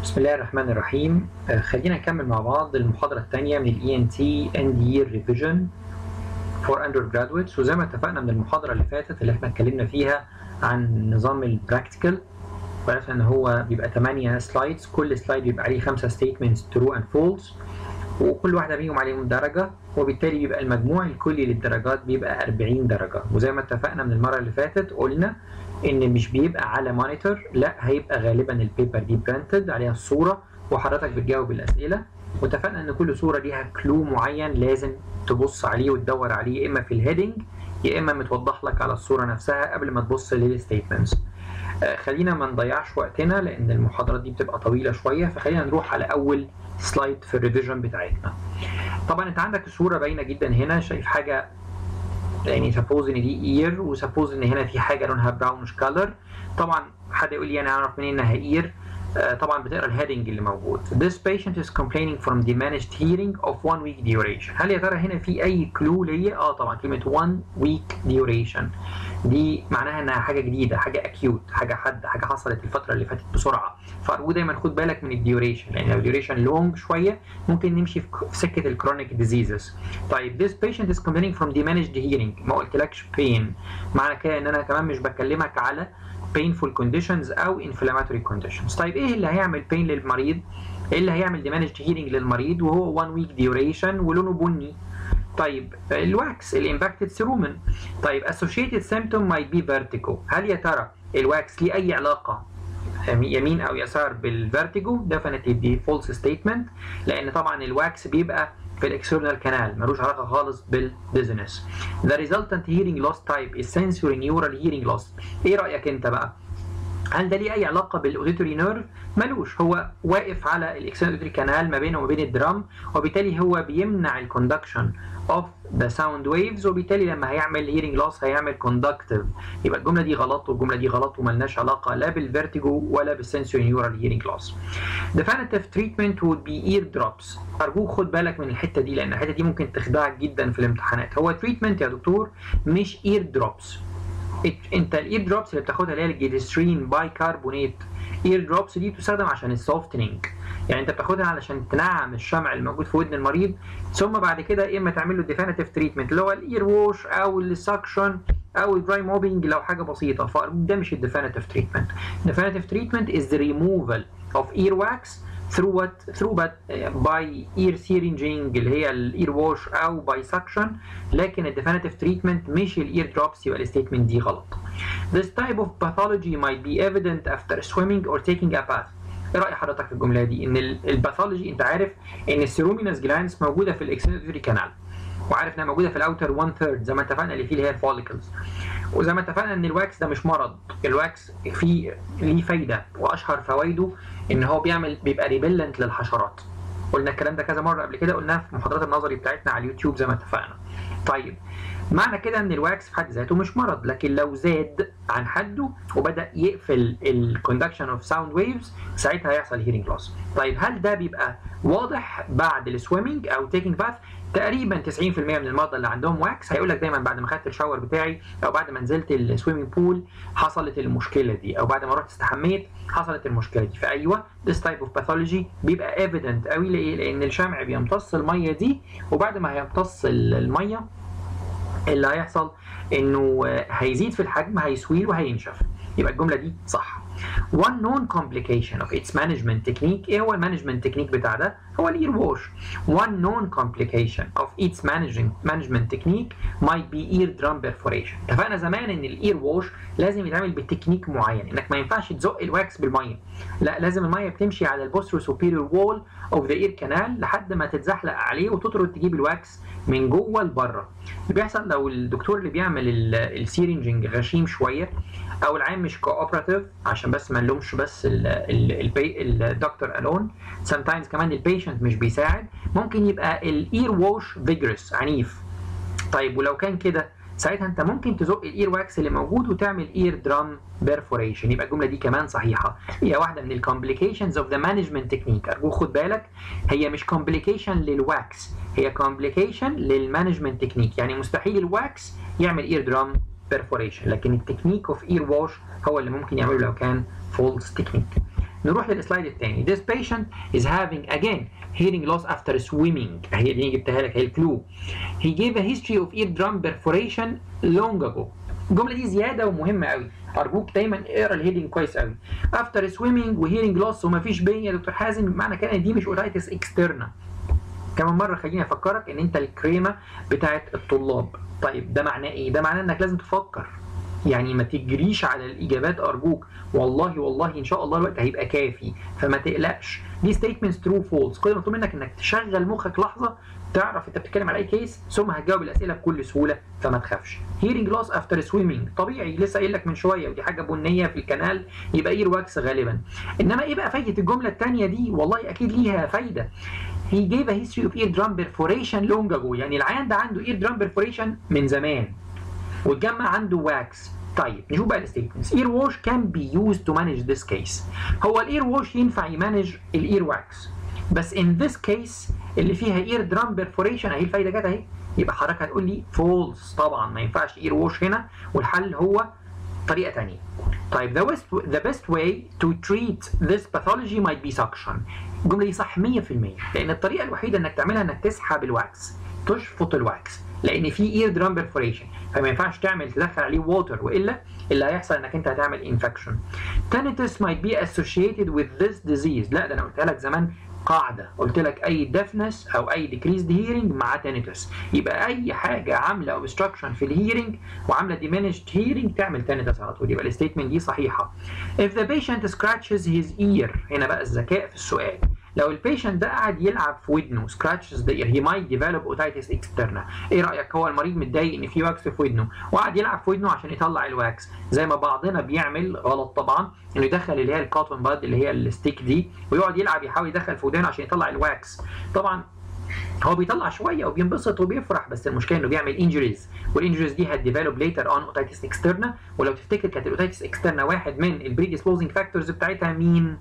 بسم الله الرحمن الرحيم آه، خلينا نكمل مع بعض المحاضرة الثانية من ال ENT End Year Revision for Undergraduates وزي ما اتفقنا من المحاضرة اللي فاتت اللي احنا اتكلمنا فيها عن نظام البراكتيكال وعرفنا ان هو بيبقى 8 سلايدز كل سلايد بيبقى عليه 5 statements true and false وكل واحدة فيهم عليهم درجة وبالتالي بيبقى المجموع الكلي للدرجات بيبقى 40 درجة وزي ما اتفقنا من المرة اللي فاتت قلنا ان مش بيبقى على مونيتور لا هيبقى غالبا البيبر دي برنتد عليها الصورة وحضرتك بتجاوب الأسئلة واتفقنا ان كل صورة ليها كلو معين لازم تبص عليه وتدور عليه يا اما في الهيدنج يا اما متوضح لك على الصورة نفسها قبل ما تبص للستيتمنتس آه خلينا ما نضيعش وقتنا لان المحاضرات دي بتبقى طويلة شوية فخلينا نروح على اول سلايد في الريفيجن بتاعتنا طبعا انت عندك الصورة باينة جدا هنا شايف حاجة يعني سبوز ان دي اير وسبوز ان هنا في حاجه لونها براونش كلر طبعا حد يقول لي انا اعرف منين انها اير آه طبعا بتقرا الهيدنج اللي موجود This patient is complaining from diminished hearing of one week duration هل يا ترى هنا في اي كلو ليا اه طبعا كلمه one week duration دي معناها انها حاجه جديده حاجه اكيوت حاجه حد حاجه حصلت الفتره اللي فاتت بسرعه فارجو دايما خد بالك من الديوريشن لان لو الديوريشن لونج شويه ممكن نمشي في سكه الكرونيك ديزيزز طيب this patient is complaining from diminished hearing ما قلتلكش pain معنى كده ان انا كمان مش بكلمك على painful conditions او inflammatory conditions طيب ايه اللي هيعمل pain للمريض ايه اللي هيعمل diminished hearing للمريض وهو one week duration ولونه بني طيب الواكس الامباكتد سيرومن طيب associated symptom might be vertigo هل يا ترى الواكس ليه اي علاقه يمين او يسار بالفيرتيجو definitely دي false statement لان طبعا الواكس بيبقى في الاكسترنال كانال ملوش علاقه خالص بالديزنس the resultant hearing loss type is sensory neural hearing loss ايه رايك انت بقى هل ده ليه اي علاقه بالاوديتوري نيرف ملوش هو واقف على الاكسترنال كانال ما بينه وما بين الدرام وبالتالي هو بيمنع الكوندكشن اوف ذا ساوند ويفز وبالتالي لما هيعمل هيرنج لوس هيعمل كوندكتيف يبقى الجمله دي غلط والجمله دي غلط وملناش علاقه لا بالفيرتيجو ولا بالسنسوري نيورال هيرنج لوس definitive treatment would be ear drops ارجوك خد بالك من الحته دي لان الحته دي ممكن تخدعك جدا في الامتحانات هو تريتمنت يا دكتور مش اير دروبس انت الاير دروبس اللي بتاخدها اللي هي الجليسرين باي كربونات اير دروبس دي تستخدم عشان السوفتنينج يعني انت بتاخدها علشان تنعم الشمع الموجود في ودن المريض ثم بعد كده يا اما تعمل له ديفينيتيف تريتمنت اللي هو الاير ووش او السكشن او الدراي موبينج لو حاجه بسيطه فده مش الديفينيتيف تريتمنت الديفينيتيف تريتمنت از ذا ريموفال اوف اير واكس through what through but uh, by ear syringing اللي هي الاير ووش او by suction لكن الديفينيتيف تريتمنت مش الاير دروبس يبقى الستيتمنت دي غلط. This type of pathology might be evident after swimming or taking a bath. ايه راي حضرتك في الجمله دي؟ ان الباثولوجي انت عارف ان السيرومينس جلاندز موجوده في الاكسنتري كانال وعارف انها موجوده في الاوتر 1 ثيرد زي ما اتفقنا اللي فيه اللي هي الفوليكلز وزي ما اتفقنا ان الواكس ده مش مرض الواكس فيه ليه فايده واشهر فوائده ان هو بيعمل بيبقى ريبلنت للحشرات قلنا الكلام ده كذا مره قبل كده قلناه في محاضرات النظري بتاعتنا على اليوتيوب زي ما اتفقنا طيب معنى كده ان الواكس في حد ذاته مش مرض لكن لو زاد عن حده وبدا يقفل الكوندكشن اوف ساوند ويفز ساعتها هيحصل هيرنج لوس طيب هل ده بيبقى واضح بعد السويمنج او تيكينج باث تقريبا 90% من المرضى اللي عندهم واكس هيقول لك دايما بعد ما خدت الشاور بتاعي او بعد ما نزلت السويمنج بول حصلت المشكله دي او بعد ما رحت استحميت حصلت المشكله دي فايوه this type of pathology بيبقى evident قوي ليه؟ لان الشمع بيمتص الميه دي وبعد ما هيمتص الميه اللي هيحصل انه هيزيد في الحجم هيسويل وهينشف يبقى الجمله دي صح One known complication of its management technique ايه هو المانجمنت تكنيك بتاع ده؟ هو الاير ووش. One known complication of its management management technique might be eardrum perforation. اتفقنا زمان ان الاير ووش لازم يتعمل بتكنيك معين انك ما ينفعش تزق الواكس بالميه. لا لازم الميه بتمشي على البوسترو سوبيريور وول اوف ذا اير كانال لحد ما تتزحلق عليه وتطرد تجيب الواكس من جوه لبره. اللي بيحصل لو الدكتور اللي بيعمل السيرنجنج غشيم شويه او العام مش كوبراتيف عشان بس ما نلومش بس الدكتور الون sometimes كمان البيشنت مش بيساعد ممكن يبقى الاير ووش فيجرس عنيف طيب ولو كان كده ساعتها انت ممكن تزق الاير واكس اللي موجود وتعمل اير درام بيرفوريشن يبقى الجمله دي كمان صحيحه هي واحده من الكومبليكيشنز اوف ذا مانجمنت تكنيك ارجوك خد بالك هي مش كومبليكيشن للواكس هي كومبليكيشن للمانجمنت تكنيك يعني مستحيل الواكس يعمل اير درام بيرفوريشن لكن التكنيك اوف اير واش هو اللي ممكن يعمله لو كان فولس تكنيك نروح للسلايد الثاني this patient is having again hearing loss after swimming هي دي جبتها لك هي الكلو he gave a history of eardrum perforation long ago الجمله دي زياده ومهمه قوي ارجوك دايما اقرا الهيدنج كويس قوي افتر سويمنج وهيرنج لوس ومفيش بين يا دكتور حازم معنى كده ان دي مش اوتايتس اكسترنا كمان مره خليني افكرك ان انت الكريمه بتاعت الطلاب طيب ده معناه ايه ده معناه انك لازم تفكر يعني ما تجريش على الاجابات ارجوك والله والله ان شاء الله الوقت هيبقى كافي فما تقلقش دي ستيتمنتس ترو فولس كل مطلوب منك انك تشغل مخك لحظه تعرف انت بتتكلم على اي كيس ثم هتجاوب الاسئله بكل سهوله فما تخافش هيرنج لوس افتر سويمنج طبيعي لسه قايل لك من شويه ودي حاجه بنيه في الكنال يبقى اير واكس غالبا انما ايه بقى فايده الجمله الثانيه دي والله اكيد ليها فايده he gave a history of eardrum perforation long ago يعني العيان ده عنده eardrum perforation من زمان واتجمع عنده واكس طيب نشوف بقى الستيتمنتس اير ووش كان بي يوز تو مانج ذيس كيس هو الاير ووش ينفع يمانج الاير واكس بس ان ذيس كيس اللي فيها اير درام بيرفوريشن اهي الفايده جت اهي يبقى حضرتك هتقول لي فولس طبعا ما ينفعش اير ووش هنا والحل هو طريقه ثانيه طيب the best, the best way to treat this pathology might be suction الجمله دي صح 100% لان الطريقه الوحيده انك تعملها انك تسحب الواكس تشفط الواكس لان في اير درام بيرفوريشن فما ينفعش تعمل تدخل عليه ووتر والا اللي هيحصل انك انت هتعمل انفكشن tinnitus might be associated with this disease لا ده انا قلتها لك زمان قاعده قلت لك اي deafness او اي decreased hearing مع tinnitus يبقى اي حاجه عامله obstruction في الهيرنج وعامله diminished hearing تعمل tinnitus على طول يبقى الستيتمنت دي صحيحه if the patient scratches his ear هنا بقى الذكاء في السؤال لو البيشنت ده قاعد يلعب في ودنه scratches the ear he might develop otitis externa ايه رايك هو المريض متضايق ان في واكس في ودنه وقاعد يلعب في ودنه عشان يطلع الواكس زي ما بعضنا بيعمل غلط طبعا انه يدخل اللي هي الكوتون باد اللي هي الستيك دي ويقعد يلعب يحاول يدخل في ودانه عشان يطلع الواكس طبعا هو بيطلع شويه وبينبسط وبيفرح بس المشكله انه بيعمل انجريز والانجريز دي هتديفلوب ليتر اون اوتايتس اكسترنا ولو تفتكر كانت الاوتايتس اكسترنا واحد من البريديسبوزنج فاكتورز بتاعتها مين؟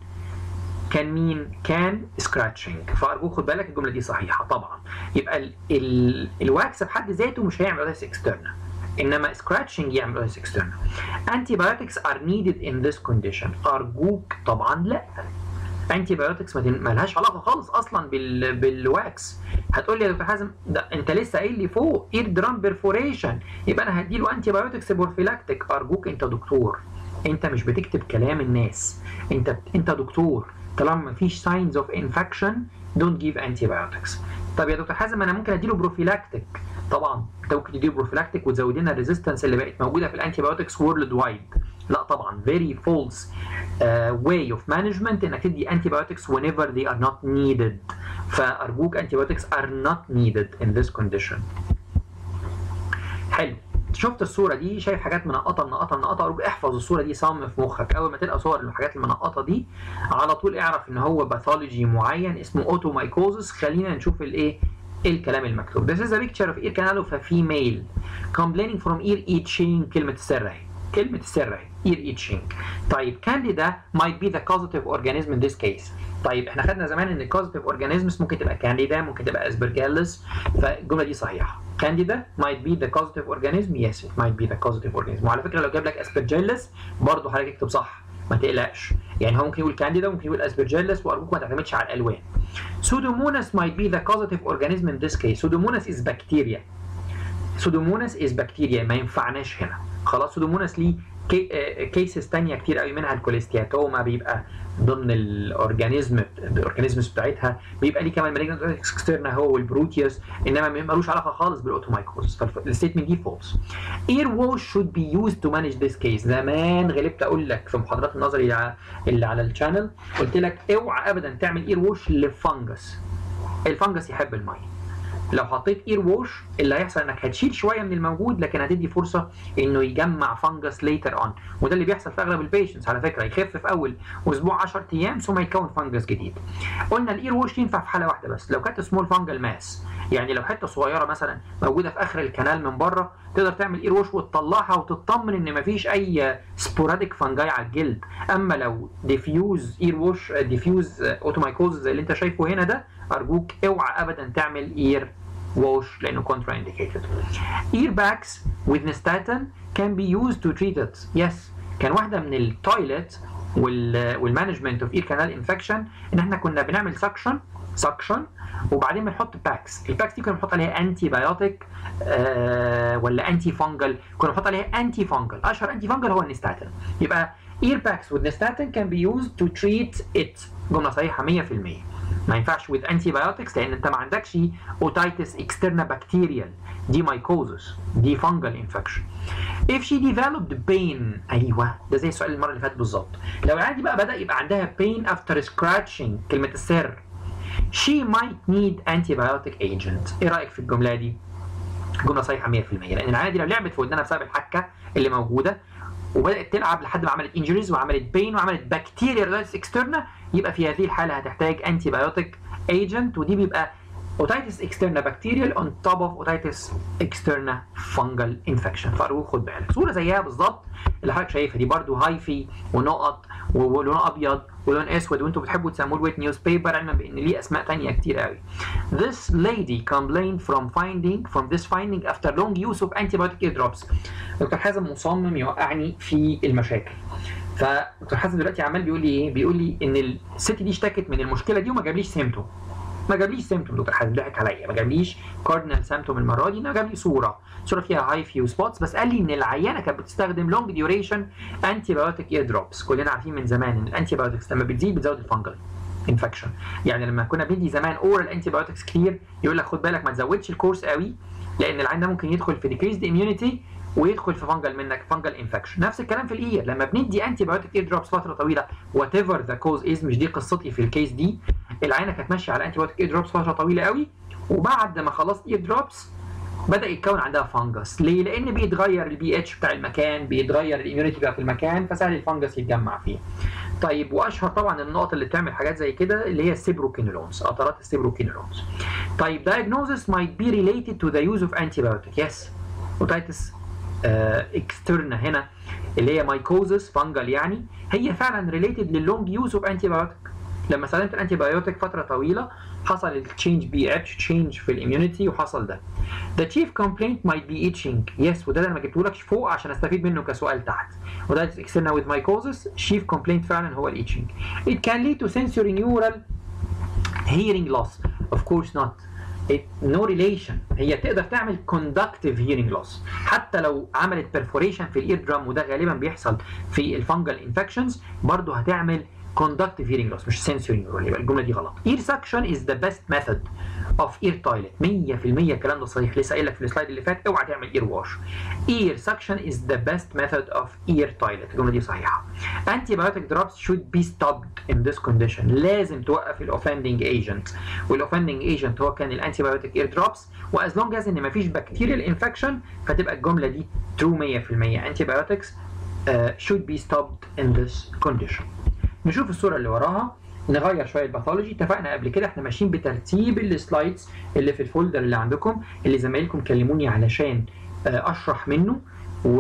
كان مين؟ كان سكراتشنج فارجوك خد بالك الجمله دي صحيحه طبعا يبقى ال ال الواكس بحد ذاته مش هيعمل اوتايتس اكسترنا انما سكراتشنج يعمل اوتايتس اكسترنا antibiotics are needed in this condition ارجوك طبعا لا انتي بايوتكس ما لهاش علاقه خالص اصلا بال بالواكس هتقول لي يا دكتور حازم ده انت لسه قايل لي فوق اير درام بيرفوريشن يبقى انا هديله انتي بايوتكس بروفيلاكتيك ارجوك انت دكتور انت مش بتكتب كلام الناس انت انت دكتور طالما ما فيش ساينز اوف انفكشن دونت جيف انتي بايوتكس طب يا دكتور حازم انا ممكن اديله بروفيلاكتيك طبعا انت ممكن تديله بروفيلاكتيك وتزود لنا الريزيستنس اللي بقت موجوده في الانتي بايوتكس وورلد وايد لا طبعا very false uh, way of management انك تدي antibiotics whenever they are not needed فارجوك antibiotics are not needed in this condition حلو شفت الصورة دي شايف حاجات منقطة منقطة منقطة أرجوك احفظ الصورة دي صم في مخك أول ما تلقى صور الحاجات المنقطة دي على طول اعرف إن هو باثولوجي معين اسمه أوتومايكوزس خلينا نشوف الإيه الكلام المكتوب This is a picture of ear canal of a female complaining from ear itching كلمة السر أهي كلمة السر اهي ear itching طيب كانديدا might be the causative organism in this case طيب احنا خدنا زمان ان الكوزيتيف اورجانيزمز ممكن تبقى كانديدا ممكن تبقى اسبرجيلس فالجمله دي صحيحه كانديدا might be the causative organism yes it might be the causative organism وعلى فكره لو جاب لك اسبرجيلس برضه حضرتك اكتب صح ما تقلقش يعني هو ممكن يقول كانديدا ممكن يقول اسبرجيلس وارجوك ما تعتمدش على الالوان سودوموناس might be the causative organism in this case سودوموناس is bacteria سودوموناس is bacteria ما ينفعناش هنا خلاص سودوموناس ليه كي كيسز تانية كتير قوي منها الكوليستياتوما بيبقى ضمن الاورجانيزم الاورجانيزمز بتاعتها بيبقى ليه كمان مالجنت اكسترنا هو والبروتيوس انما ملوش علاقه خالص بالاوتومايكوز فالستيتمنت دي فولس اير ووش شود بي يوز تو مانج ذيس كيس زمان غلبت اقول لك في محاضرات النظري اللي على الشانل قلت لك اوعى ابدا تعمل اير ووش لفنجس الفنجس يحب الميه لو حطيت اير ووش اللي هيحصل انك هتشيل شويه من الموجود لكن هتدي فرصه انه يجمع فنجس ليتر اون وده اللي بيحصل في اغلب البيشنتس على فكره يخف في اول اسبوع 10 ايام ثم يكون فنجس جديد قلنا الاير ووش ينفع في حاله واحده بس لو كانت سمول فانجل ماس يعني لو حته صغيره مثلا موجوده في اخر الكنال من بره تقدر تعمل اير ووش وتطلعها وتطمن ان مفيش اي سبوراديك فانجاي على الجلد اما لو ديفيوز اير ووش ديفيوز اوتومايكوز زي اللي انت شايفه هنا ده ارجوك اوعى ابدا تعمل اير wash لانه contra indicated. Ear bags with nystatin can be used to treat it. Yes. كان واحدة من التويلت والمانجمنت اوف اير كانال انفكشن ان احنا كنا بنعمل سكشن سكشن وبعدين بنحط باكس الباكس دي كنا بنحط عليها انتي بايوتيك آه ولا انتي فانجل كنا بنحط عليها انتي فانجل اشهر انتي فانجل هو النستاتين يبقى ear packs with nystatin can be used to treat it جمله صحيحه 100% ما ينفعش with antibiotics لان انت ما عندكش otitis externa bacterial دي mycosis دي fungal infection if she developed pain ايوه ده زي السؤال المره اللي فاتت بالظبط لو العيال دي بقى بدا يبقى عندها pain after scratching كلمه السر she might need antibiotic agent ايه رايك في الجمله دي جمله صحيحه 100% لان العيال دي لو لعبت في ودنها بسبب الحكه اللي موجوده وبدات تلعب لحد ما عملت انجريز وعملت بين وعملت بكتيريا اكسترنا يبقى في هذه الحاله هتحتاج انتي بايوتيك ايجنت ودي بيبقى اوتيتس اكسترنا بكتيريال اون توب اوف اوتيتس اكسترنا فانجل انفكشن فارجوك خد بالك صوره زيها بالظبط اللي حضرتك شايفها دي برده هايفي ونقط ولون ابيض ولون اسود وانتم بتحبوا تسموه الويت نيوز بيبر علما بان ليه اسماء ثانيه كتير قوي. This lady complained from finding from this finding after long use of antibiotic eardrops. دكتور حازم مصمم يوقعني في المشاكل. فدكتور حازم دلوقتي عمال بيقول لي ايه؟ بيقول لي ان الست دي اشتكت من المشكله دي وما جابليش سيمتوم. ما جابليش سيمتوم دكتور حازم ضحك عليا ما جابليش كاردينال سيمتوم المره دي انما جاب لي صوره صوره فيها هاي فيو سبوتس بس قال لي ان العيانه كانت بتستخدم لونج ديوريشن انتي بايوتيك اير دروبس كلنا عارفين من زمان ان الانتي بايوتكس لما بتزيد بتزود الفنجل انفكشن يعني لما كنا بندي زمان اورال انتي بايوتكس كتير يقول لك خد بالك ما تزودش الكورس قوي لان العيان ده ممكن يدخل في ديكريزد اميونيتي ويدخل في فانجل منك فانجل انفكشن نفس الكلام في الاير لما بندي انتي بايوتيك اير دروبس فتره طويله وات ايفر ذا كوز از مش دي قصتي في الكيس دي العينه كانت ماشيه على انتي بايوتيك اير دروبس فتره طويله قوي وبعد ما خلصت اير دروبس بدا يتكون عندها فانجس ليه لان بيتغير البي اتش بتاع المكان بيتغير الاميونيتي بتاعت المكان فسهل الفانجس يتجمع فيه طيب واشهر طبعا النقط اللي بتعمل حاجات زي كده اللي هي السيبروكينولونز قطرات السيبروكينولونز طيب diagnosis might be related to the use of antibiotic yes otitis اكسترنا هنا اللي هي مايكوزس فانجل يعني هي فعلا ريليتد للونج يوز اوف انتي بايوتيك لما استخدمت الانتي بايوتيك فتره طويله حصل التشينج بي اتش تشينج في الاميونيتي وحصل ده The chief complaint might be itching yes وده انا ما جبتهولكش فوق عشان استفيد منه كسؤال تحت وده external with mycosis chief complaint فعلا هو الitching It can lead to sensory neural hearing loss of course not no relation هي تقدر تعمل conductive hearing loss حتى لو عملت perforation في الاير درام وده غالبا بيحصل في الفانجل انفكشنز برضه هتعمل conductive hearing loss مش sensory neural يبقى الجمله دي غلط ear suction is the best method of ear toilet 100% الكلام ده صحيح لسه قايل لك في السلايد اللي فات اوعى تعمل ear wash ear suction is the best method of ear toilet الجمله دي صحيحه antibiotic drops should be stopped in this condition لازم توقف الاوفندنج ايجنت والاوفندنج ايجنت هو كان الانتيبيوتيك اير دروبس واز لونج از ان مفيش بكتيريال انفكشن فتبقى الجمله دي true 100% antibiotics uh, should be stopped in this condition نشوف الصوره اللي وراها نغير شويه الباثولوجي اتفقنا قبل كده احنا ماشيين بترتيب السلايدز اللي في الفولدر اللي عندكم اللي زمايلكم كلموني علشان اشرح منه و...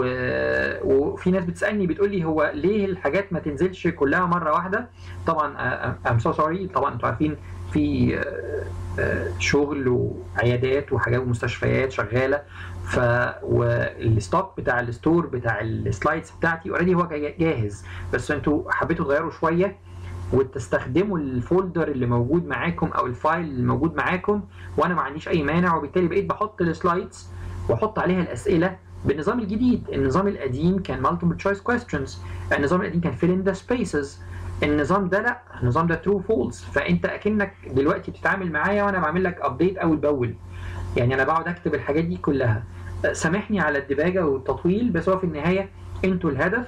وفي ناس بتسالني بتقول لي هو ليه الحاجات ما تنزلش كلها مره واحده طبعا ام سو سوري طبعا انتوا عارفين في شغل وعيادات وحاجات ومستشفيات شغاله ف والستوك بتاع الستور بتاع السلايدز بتاعتي اوريدي هو جاهز بس انتوا حبيتوا تغيروا شويه وتستخدموا الفولدر اللي موجود معاكم او الفايل اللي موجود معاكم وانا ما عنديش اي مانع وبالتالي بقيت بحط السلايدز واحط عليها الاسئله بالنظام الجديد النظام القديم كان multiple choice questions النظام القديم كان fill in the spaces النظام ده لا النظام ده true false فانت اكنك دلوقتي بتتعامل معايا وانا بعمل لك ابديت اول باول يعني انا بقعد اكتب الحاجات دي كلها سامحني على الدباجه والتطويل بس هو في النهايه انتوا الهدف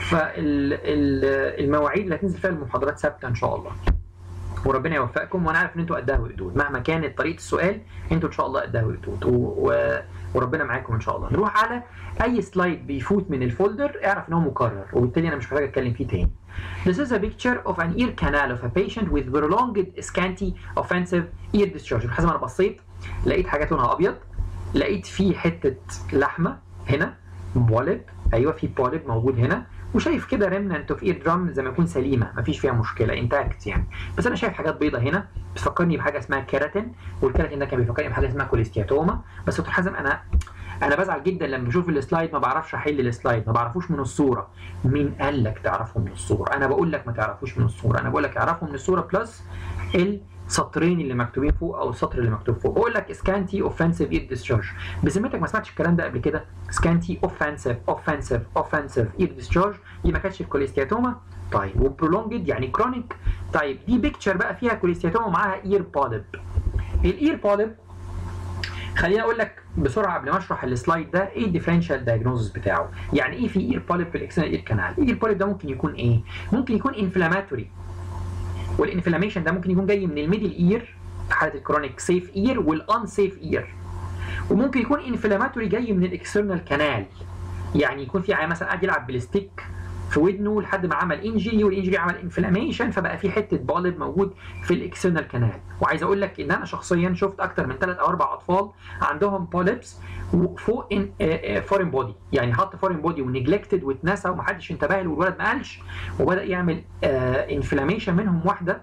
فالمواعيد اللي هتنزل فيها المحاضرات ثابته ان شاء الله وربنا يوفقكم وانا عارف ان انتوا قدها وقدود مهما كانت طريقه السؤال انتوا ان شاء الله قدها وقدود و... وربنا معاكم ان شاء الله نروح على اي سلايد بيفوت من الفولدر اعرف ان هو مكرر وبالتالي انا مش محتاج اتكلم فيه تاني This is a picture of an ear canal of a patient with prolonged scanty offensive ear discharge بحسب انا بصيت لقيت حاجات لونها ابيض لقيت فيه حته لحمه هنا بولب ايوه في بولب موجود هنا وشايف كده ريمننت اوف اير درام زي ما يكون سليمه مفيش فيها مشكله انتاكت يعني بس انا شايف حاجات بيضه هنا بتفكرني بحاجه اسمها كيراتين والكيراتين ده كان بيفكرني بحاجه اسمها كوليستياتوما بس دكتور حازم انا انا بزعل جدا لما بشوف السلايد ما بعرفش احل السلايد ما بعرفوش من الصوره مين قال لك تعرفه من الصوره انا بقول لك ما تعرفوش من الصوره انا بقول لك اعرفه من الصوره بلس السطرين اللي مكتوبين فوق او السطر اللي مكتوب فوق بقول لك سكانتي اوفنسيف اير ديسشارج بذمتك ما سمعتش الكلام ده قبل كده سكانتي اوفنسيف اوفنسيف اوفنسيف اير ديسشارج دي ما كانتش في كوليستياتوما طيب وبرولونجد يعني كرونيك طيب دي بيكتشر بقى فيها كوليستياتوما معاها اير بوليب الاير بوليب خليني اقول لك بسرعه قبل ما اشرح السلايد ده ايه الديفرنشال دايجنوزس بتاعه يعني ايه في اير بوليب في الاكسترنال اير كانال الاير بوليب ده ممكن يكون ايه ممكن يكون انفلاماتوري والانفلاميشن ده ممكن يكون جاي من الميدل اير في حاله الكرونيك سيف اير والان سيف اير وممكن يكون انفلاماتوري جاي من الاكسترنال كانال يعني يكون في مثلا قاعد يلعب بالستيك في ودنه لحد ما عمل انجري والانجري عمل انفلاميشن فبقى في حته بالب موجود في الاكسترنال كانال وعايز اقول لك ان انا شخصيا شفت اكتر من ثلاث او اربع اطفال عندهم بوليبس فوق ان فورين بودي يعني حط فورين بودي ونجلكتد واتنسى ومحدش انتبه له والولد ما قالش وبدا يعمل انفلاميشن منهم واحده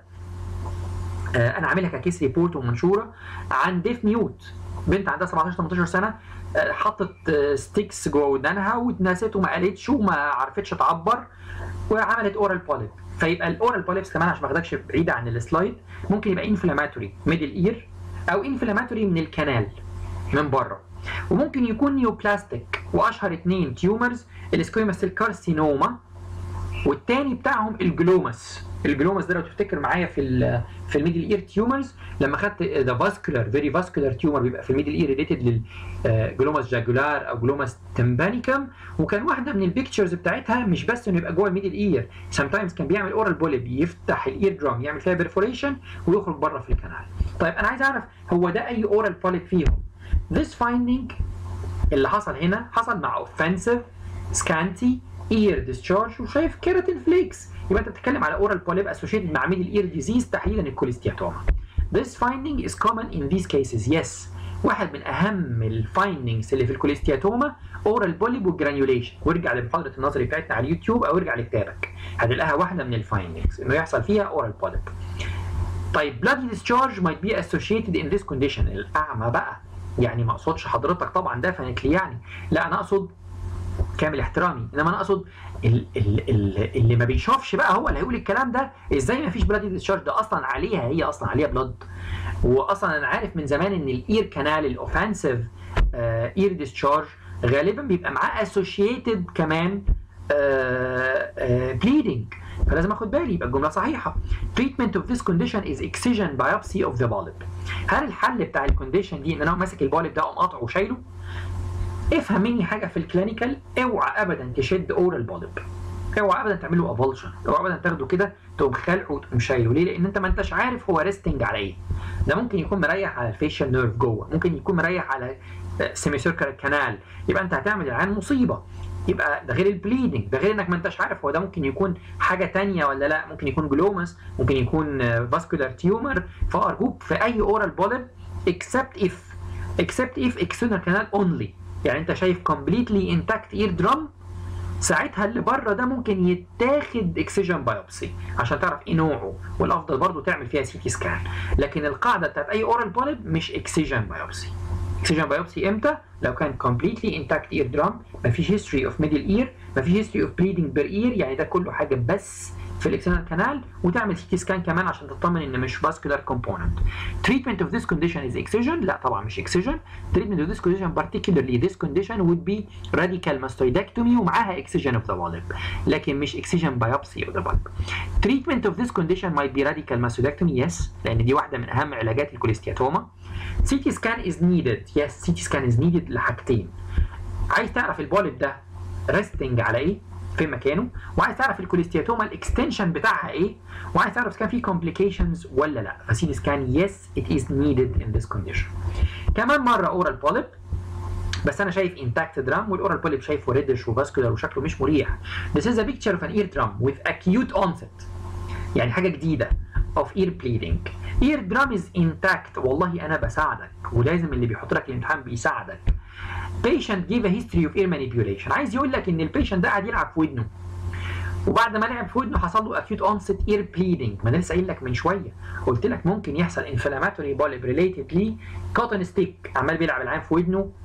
انا عاملها ككيس ريبورت ومنشوره عن ديف ميوت بنت عندها 17 18 سنه حطت ستيكس جوه ودانها واتنست وما قالتش وما عرفتش تعبر وعملت اورال بوليب فيبقى الاورال بوليبس كمان عشان ما اخدكش بعيده عن السلايد ممكن يبقى انفلاماتوري ميدل اير او انفلاماتوري من الكنال من بره وممكن يكون نيوبلاستيك واشهر اثنين تيومرز السكويماس سيل كارسينوما والتاني بتاعهم الجلوماس الجلوماس ده لو تفتكر معايا في ال في الميدل اير تيومرز لما خدت ذا فاسكولار فيري فاسكولار تيومر بيبقى في الميدل اير ريليتد للجلوماس جاجولار او جلوماس تمبانيكم وكان واحده من البيكتشرز بتاعتها مش بس انه يبقى جوه الميدل اير سام تايمز كان بيعمل اورال بوليب يفتح الاير درام يعمل فيها بيرفوريشن ويخرج بره في الكنال طيب انا عايز اعرف هو ده اي اورال بوليب فيهم this finding اللي حصل هنا حصل مع offensive scanty ear discharge وشايف كيراتين فليكس يبقى انت بتتكلم على اورال بوليب اسوشيتد مع ميدل اير ديزيز تحديدا الكوليستياتوما. This finding is common in these cases yes. واحد من اهم الفايندنجز اللي في الكوليستياتوما اورال بوليب والجرانيوليشن وارجع لمحاضره النظري بتاعتنا على اليوتيوب او ارجع لكتابك هتلاقيها واحده من الفايندنجز انه يحصل فيها اورال بوليب. طيب bloody discharge might be associated in this condition الاعمى بقى يعني ما اقصدش حضرتك طبعا ديفنتلي يعني لا انا اقصد كامل احترامي انما انا اقصد ال ال ال اللي ما بيشوفش بقى هو اللي هيقول الكلام ده ازاي ما فيش بلاد ديسشارج ده اصلا عليها هي اصلا عليها بلاد واصلا انا عارف من زمان ان الاير كانال الاوفنسيف اير ديسشارج غالبا بيبقى معاه اسوشيتد كمان بليدنج فلازم اخد بالي يبقى الجمله صحيحه treatment of this condition is excision biopsy of the polyp هل الحل بتاع الكونديشن دي ان انا ماسك البوليب ده اقوم قاطعه وشايله افهم مني حاجه في الكلينيكال اوعى ابدا تشد اورال بوليب اوعى ابدا تعمل له افولشن اوعى ابدا تاخده كده تقوم خالعه وتقوم شايله ليه؟ لان انت ما انتش عارف هو ريستنج على ايه ده ممكن يكون مريح على الفيشال نيرف جوه ممكن يكون مريح على سيمي سيركل كانال يبقى انت هتعمل العين مصيبه يبقى ده غير البليدنج ده غير انك ما انتش عارف هو ده ممكن يكون حاجه تانية ولا لا ممكن يكون جلوماس ممكن يكون فاسكولار تيومر فارجوك في اي اورال بوليب except if except if external canal only يعني انت شايف completely intact ear drum ساعتها اللي بره ده ممكن يتاخد اكسجين بايوبسي عشان تعرف ايه نوعه والافضل برضو تعمل فيها سي تي سكان لكن القاعده بتاعت اي اورال بوليب مش اكسجين بايوبسي اكسجين بايوبسي امتى لو كان completely intact ear drum مفيش history of middle ear مفيش history of bleeding per ear يعني ده كله حاجه بس في الاكسترنال كانال وتعمل سي تي سكان كمان عشان تطمن ان مش فاسكولار كومبوننت treatment of this condition is excision لا طبعا مش excision treatment of this condition particularly this condition would be radical mastoidectomy ومعاها excision of the polyp لكن مش excision biopsy of the polyp treatment of this condition might be radical mastoidectomy yes لان دي واحده من اهم علاجات الكوليستياتوما CT scan is needed yes CT scan is needed لحاجتين عايز تعرف البوليب ده resting على ايه في مكانه وعايز تعرف الكوليستياتوما الاكستنشن بتاعها ايه وعايز تعرف اذا كان في complications ولا لا فسي سكان يس ات از needed in this condition كمان مره اورال بوليب بس انا شايف انتاكت درام والاورال بوليب شايفه ريدش وفاسكولار وشكله مش مريح This is a picture of an eardrum with acute onset يعني حاجه جديده of ear bleeding ear drum is intact والله انا بساعدك ولازم اللي بيحط لك الامتحان بيساعدك patient give a history of ear manipulation عايز يقول لك ان البيشنت ده قاعد يلعب في ودنه وبعد ما لعب في ودنه حصل له acute onset ear bleeding ما انا لسه قايل لك من شويه قلت لك ممكن يحصل inflammatory polyp related ليه cotton stick عمال بيلعب العين في ودنه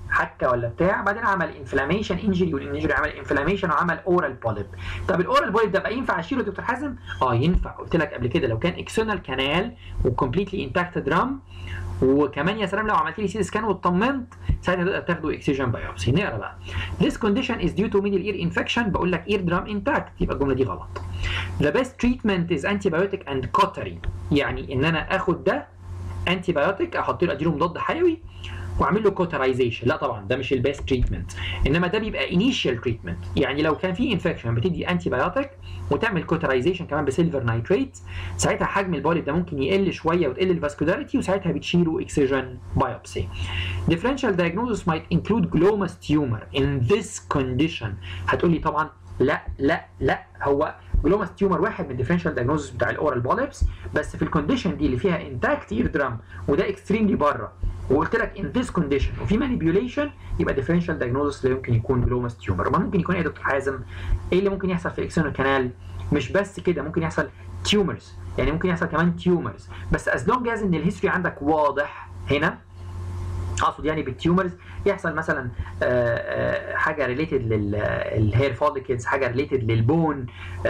حكه ولا بتاع بعدين عمل انفلاميشن انجري والانجري عمل انفلاميشن وعمل اورال بوليب طب الاورال بوليب ده بقى ينفع اشيله يا دكتور حازم اه ينفع قلت لك قبل كده لو كان اكسونال كانال وكومبليتلي انتاكت درام وكمان يا سلام لو عملت لي سي سكان واطمنت ساعتها تقدر تاخده اكسجين بايوبسي نقرا بقى This condition is due to middle ear infection بقول لك ear drum intact يبقى الجمله دي غلط The best treatment is antibiotic and cautery يعني ان انا اخد ده انتي بايوتيك احط له اديله مضاد حيوي واعمل له كوترايزيشن لا طبعا ده مش البيست تريتمنت انما ده بيبقى انيشال تريتمنت يعني لو كان في انفكشن بتدي انتي بايوتيك وتعمل كوترايزيشن كمان بسيلفر نايتريت ساعتها حجم البوليب ده ممكن يقل شويه وتقل الفاسكولاريتي وساعتها بتشيله اكسجين بايوبسي differential diagnosis might include glomus tumor in this condition هتقول لي طبعا لا لا لا هو جلوماس تيومر واحد من الديفرنشال دايجنوزس بتاع الاورال بوليبس بس في الكونديشن دي اللي فيها انتاكت اير درام وده اكستريملي بره وقلت لك ان ذيس كونديشن وفي مانيبيوليشن يبقى ديفرنشال دايجنوزس لا يمكن يكون جلوماس تيومر ما ممكن يكون ايه يا دكتور حازم ايه اللي ممكن يحصل في الاكسونال كانال مش بس كده ممكن يحصل تيومرز يعني ممكن يحصل كمان تيومرز بس از لونج از ان الهيستوري عندك واضح هنا اقصد يعني بالتيومرز يحصل مثلا آآ آآ حاجه ريليتد للهير فوليكلز حاجه ريليتد للبون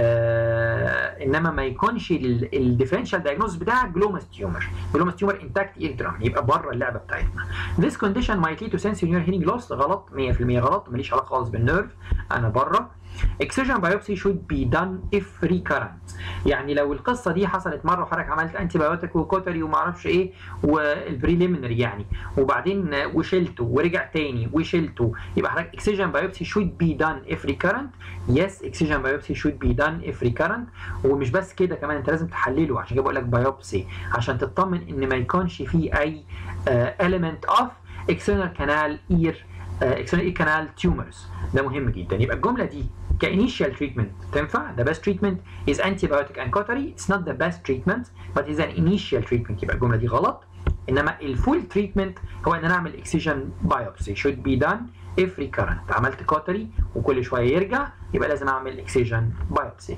انما ما يكونش الديفرنشال دايجنوز بتاعك جلوماس تيومر جلوماس تيومر انتاكت اير درام يبقى بره اللعبه بتاعتنا This condition might lead to sensory neural hearing loss غلط 100% غلط ماليش علاقه خالص بالنيرف انا بره excision biopsy should be done if recurrent يعني لو القصه دي حصلت مره وحضرتك عملت انتي بايوتيك وكوتري وما اعرفش ايه والبريليمينري يعني وبعدين وشلته ورجع تاني وشلته يبقى حضرتك excision biopsy should be done if recurrent yes excision biopsy should be done if recurrent ومش بس كده كمان انت لازم تحلله عشان كده بقول لك بايوبسي عشان تطمن ان ما يكونش فيه اي uh, element of external canal ear external ear canal tumors ده مهم جدا يبقى الجمله دي كانيشال تريتمنت تنفع the best treatment is antibiotic and cautery it's not the best treatment but is an initial treatment يبقى الجمله دي غلط انما الفول تريتمنت هو ان انا اعمل اكسجين بايوبسي should be done if recurrent عملت كوتري وكل شويه يرجع يبقى لازم اعمل اكسجين بايوبسي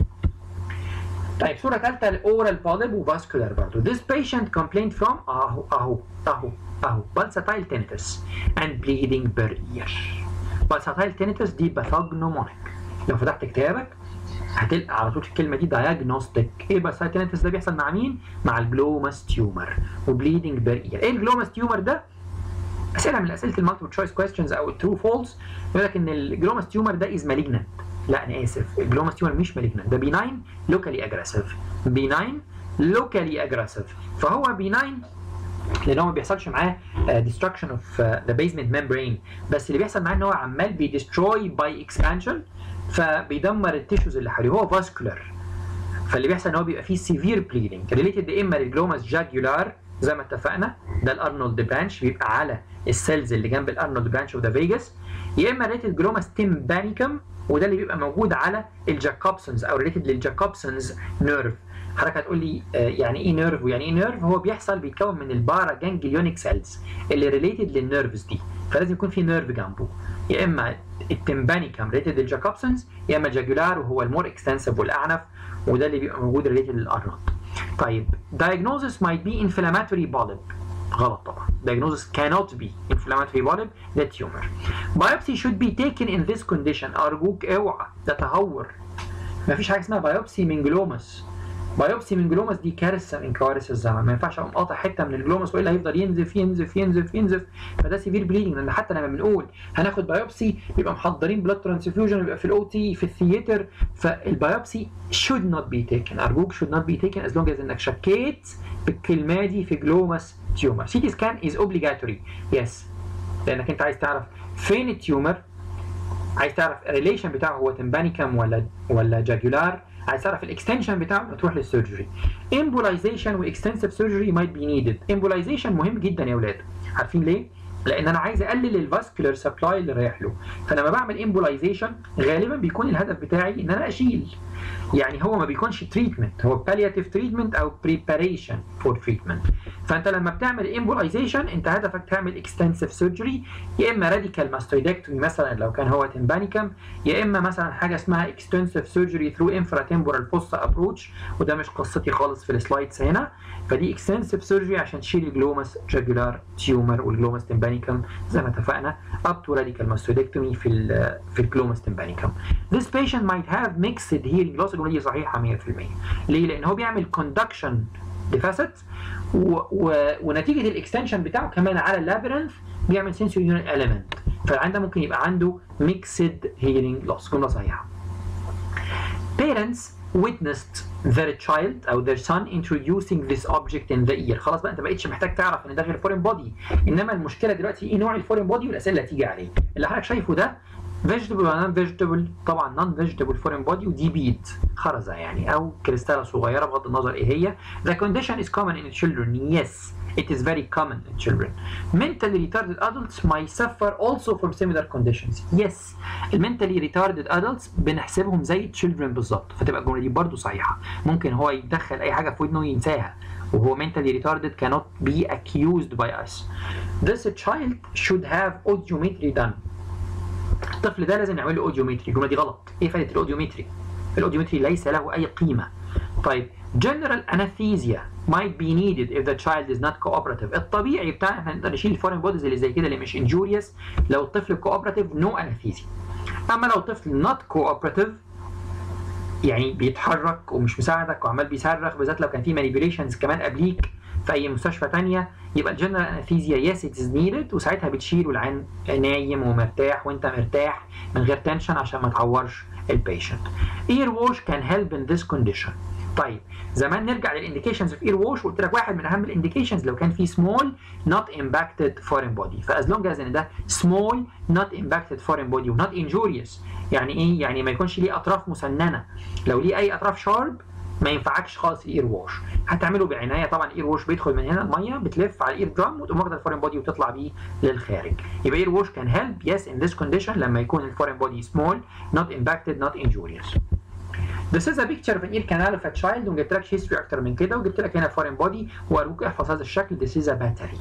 طيب صوره ثالثه الاورال بوليب وفاسكولار برضه this patient complained from اهو اهو اهو اهو pulsatile tinnitus and bleeding per ear pulsatile tinnitus دي باثوجنومونيك لو فتحت كتابك هتلقى على طول الكلمه دي دايجنوستيك ايه بس التينيتس ده بيحصل مع مين؟ مع الجلوماس تيومر وبليدنج بير ايه الجلوماس تيومر ده؟ اسئله من اسئله المالتيبل تشويس كويستشنز او الترو فولس يقول لك ان الجلوماس تيومر ده از مالجنت لا انا اسف الجلوماس تيومر مش مالجنت ده بيناين لوكالي اجريسيف بيناين لوكالي اجريسيف فهو بيناين لان هو ما بيحصلش معاه destruction of the basement membrane بس اللي بيحصل معاه ان هو عمال بيدستروي باي اكسبانشن فبيدمر التيشوز اللي حواليه هو فاسكولار فاللي بيحصل ان هو بيبقى فيه سيفير بليدنج ريليتد يا اما للجلوماس جاجولار زي ما اتفقنا ده الارنولد برانش بيبقى على السيلز اللي جنب الارنولد برانش اوف ذا فيجاس يا اما ريليتد جلوماس تيمبانيكم وده اللي بيبقى موجود على الجاكوبسونز او ريليتد للجاكوبسونز نيرف حضرتك هتقول لي آه يعني ايه نيرف ويعني ايه نيرف هو بيحصل بيتكون من البارا جانجليونيك سيلز اللي ريليتد للنيرفز دي فلازم يكون في نيرف جنبه يا اما التمبانيكم ريليتد للجاكوبسونز يا اما جاجولار وهو المور اكستنسيف والاعنف وده اللي بيبقى موجود ريليتد للارنولد طيب diagnosis might be inflammatory polyp غلط طبعا diagnosis cannot be inflammatory polyp ده tumor biopsy should be taken in this condition ارجوك اوعى ده تهور مفيش حاجه اسمها بايوبسي من جلومس بايوبسي من جلومس دي كارثه من كوارث الزمن ما ينفعش اقوم قاطع حته من الجلومس والا هيفضل ينزف ينزف ينزف ينزف فده سيفير بليدنج لان حتى لما بنقول هناخد بايوبسي بيبقى محضرين بلاد ترانسفيوجن بيبقى في الاو تي في الثياتر فالبايوبسي should not be taken ارجوك should not be taken as long as انك شكيت بالكلمه دي في جلومس تيومر سي تي سكان از اوبليجاتوري يس لانك انت عايز تعرف فين التيومر عايز تعرف الريليشن بتاعه هو تمبانيكم ولا ولا جاجولار عايز تعرف الاكستنشن بتاعه تروح للسيرجري امبولايزيشن واكستنسيف سيرجري مايت بي نيدد امبولايزيشن مهم جدا يا اولاد عارفين ليه لان انا عايز اقلل الفاسكولار سبلاي اللي رايح له فلما بعمل امبولايزيشن غالبا بيكون الهدف بتاعي ان انا اشيل يعني هو ما بيكونش تريتمنت هو بالياتيف تريتمنت او بريباريشن فور تريتمنت فانت لما بتعمل امبولايزيشن انت هدفك تعمل اكستنسيف سيرجري يا اما راديكال ماستويدكتومي مثلا لو كان هو تمبانيكم يا اما مثلا حاجه اسمها اكستنسيف سيرجري ثرو انفرا تمبورال فوسا ابروتش وده مش قصتي خالص في السلايدز هنا فدي اكستنسيف سيرجري عشان تشيل الجلوماس جاجولار تيومر والجلوماس تمبانيكم زي ما اتفقنا اب تو راديكال ماستويدكتومي في ال في الجلوماس تمبانيكم This patient might have mixed hearing loss الجمله دي صحيحه 100% ليه؟ لان هو بيعمل كوندكشن ديفاسيت و... و... ونتيجه الاكستنشن بتاعه كمان على اللابرنث بيعمل سنسوري يونت اليمنت فالعين ده ممكن يبقى عنده ميكسد هيرنج لوس جمله صحيحه parents witnessed their child او their son introducing this object in the ear خلاص بقى انت ما بقتش محتاج تعرف ان ده غير فورين بودي انما المشكله دلوقتي ايه نوع الفورين بودي والاسئله اللي هتيجي عليه اللي حضرتك شايفه ده فيجيتابل ولا نون فيجيتابل طبعا نون فيجيتابل فورين بودي ودي بيد خرزه يعني او كريستاله صغيره بغض النظر ايه هي the condition is common in children yes it is very common in children mentally retarded adults might suffer also from similar conditions yes المنتالي retarded adults بنحسبهم زي children بالظبط فتبقى الجمله دي برضو صحيحه ممكن هو يدخل اي حاجه في ودنه وينساها وهو mentally retarded cannot be accused by us this child should have audiometry done الطفل ده لازم نعمل له اوديومتري الجمله دي غلط ايه فائده الاوديومتري الاوديومتري ليس له اي قيمه طيب general anesthesia might be needed if the child is not cooperative الطبيعي بتاعنا احنا نقدر نشيل الفورين بوديز اللي زي كده اللي مش injurious لو الطفل cooperative no anesthesia اما لو الطفل not cooperative يعني بيتحرك ومش مساعدك وعمال بيصرخ بالذات لو كان في manipulations كمان قبليك في اي مستشفى تانية يبقى الجنرال انستيزيا يس اتس نيدد وساعتها بتشيل والعين نايم ومرتاح وانت مرتاح من غير تنشن عشان ما تعورش البيشنت. اير ووش كان هيلب ان ذيس كونديشن. طيب زمان نرجع للانديكيشنز في اير ووش قلت لك واحد من اهم الانديكيشنز لو كان في سمول نوت امباكتد فورين بودي فاز لونج از ان ده سمول نوت امباكتد فورين بودي ونوت انجوريوس يعني ايه؟ يعني ما يكونش ليه اطراف مسننه لو ليه اي اطراف شارب ما ينفعكش خالص الاير ووش هتعمله بعنايه طبعا الاير ووش بيدخل من هنا الميه بتلف على الاير درام وتقوم واخده الفورين بودي وتطلع بيه للخارج يبقى اير ووش كان هيلب يس ان ذيس كونديشن لما يكون الفورين بودي سمول نوت امباكتد نوت انجوريوس This is a picture of an ear canal of a child وجبت لك history اكتر من كده وجبت لك هنا foreign body وارجوك احفظ هذا الشكل this is a battery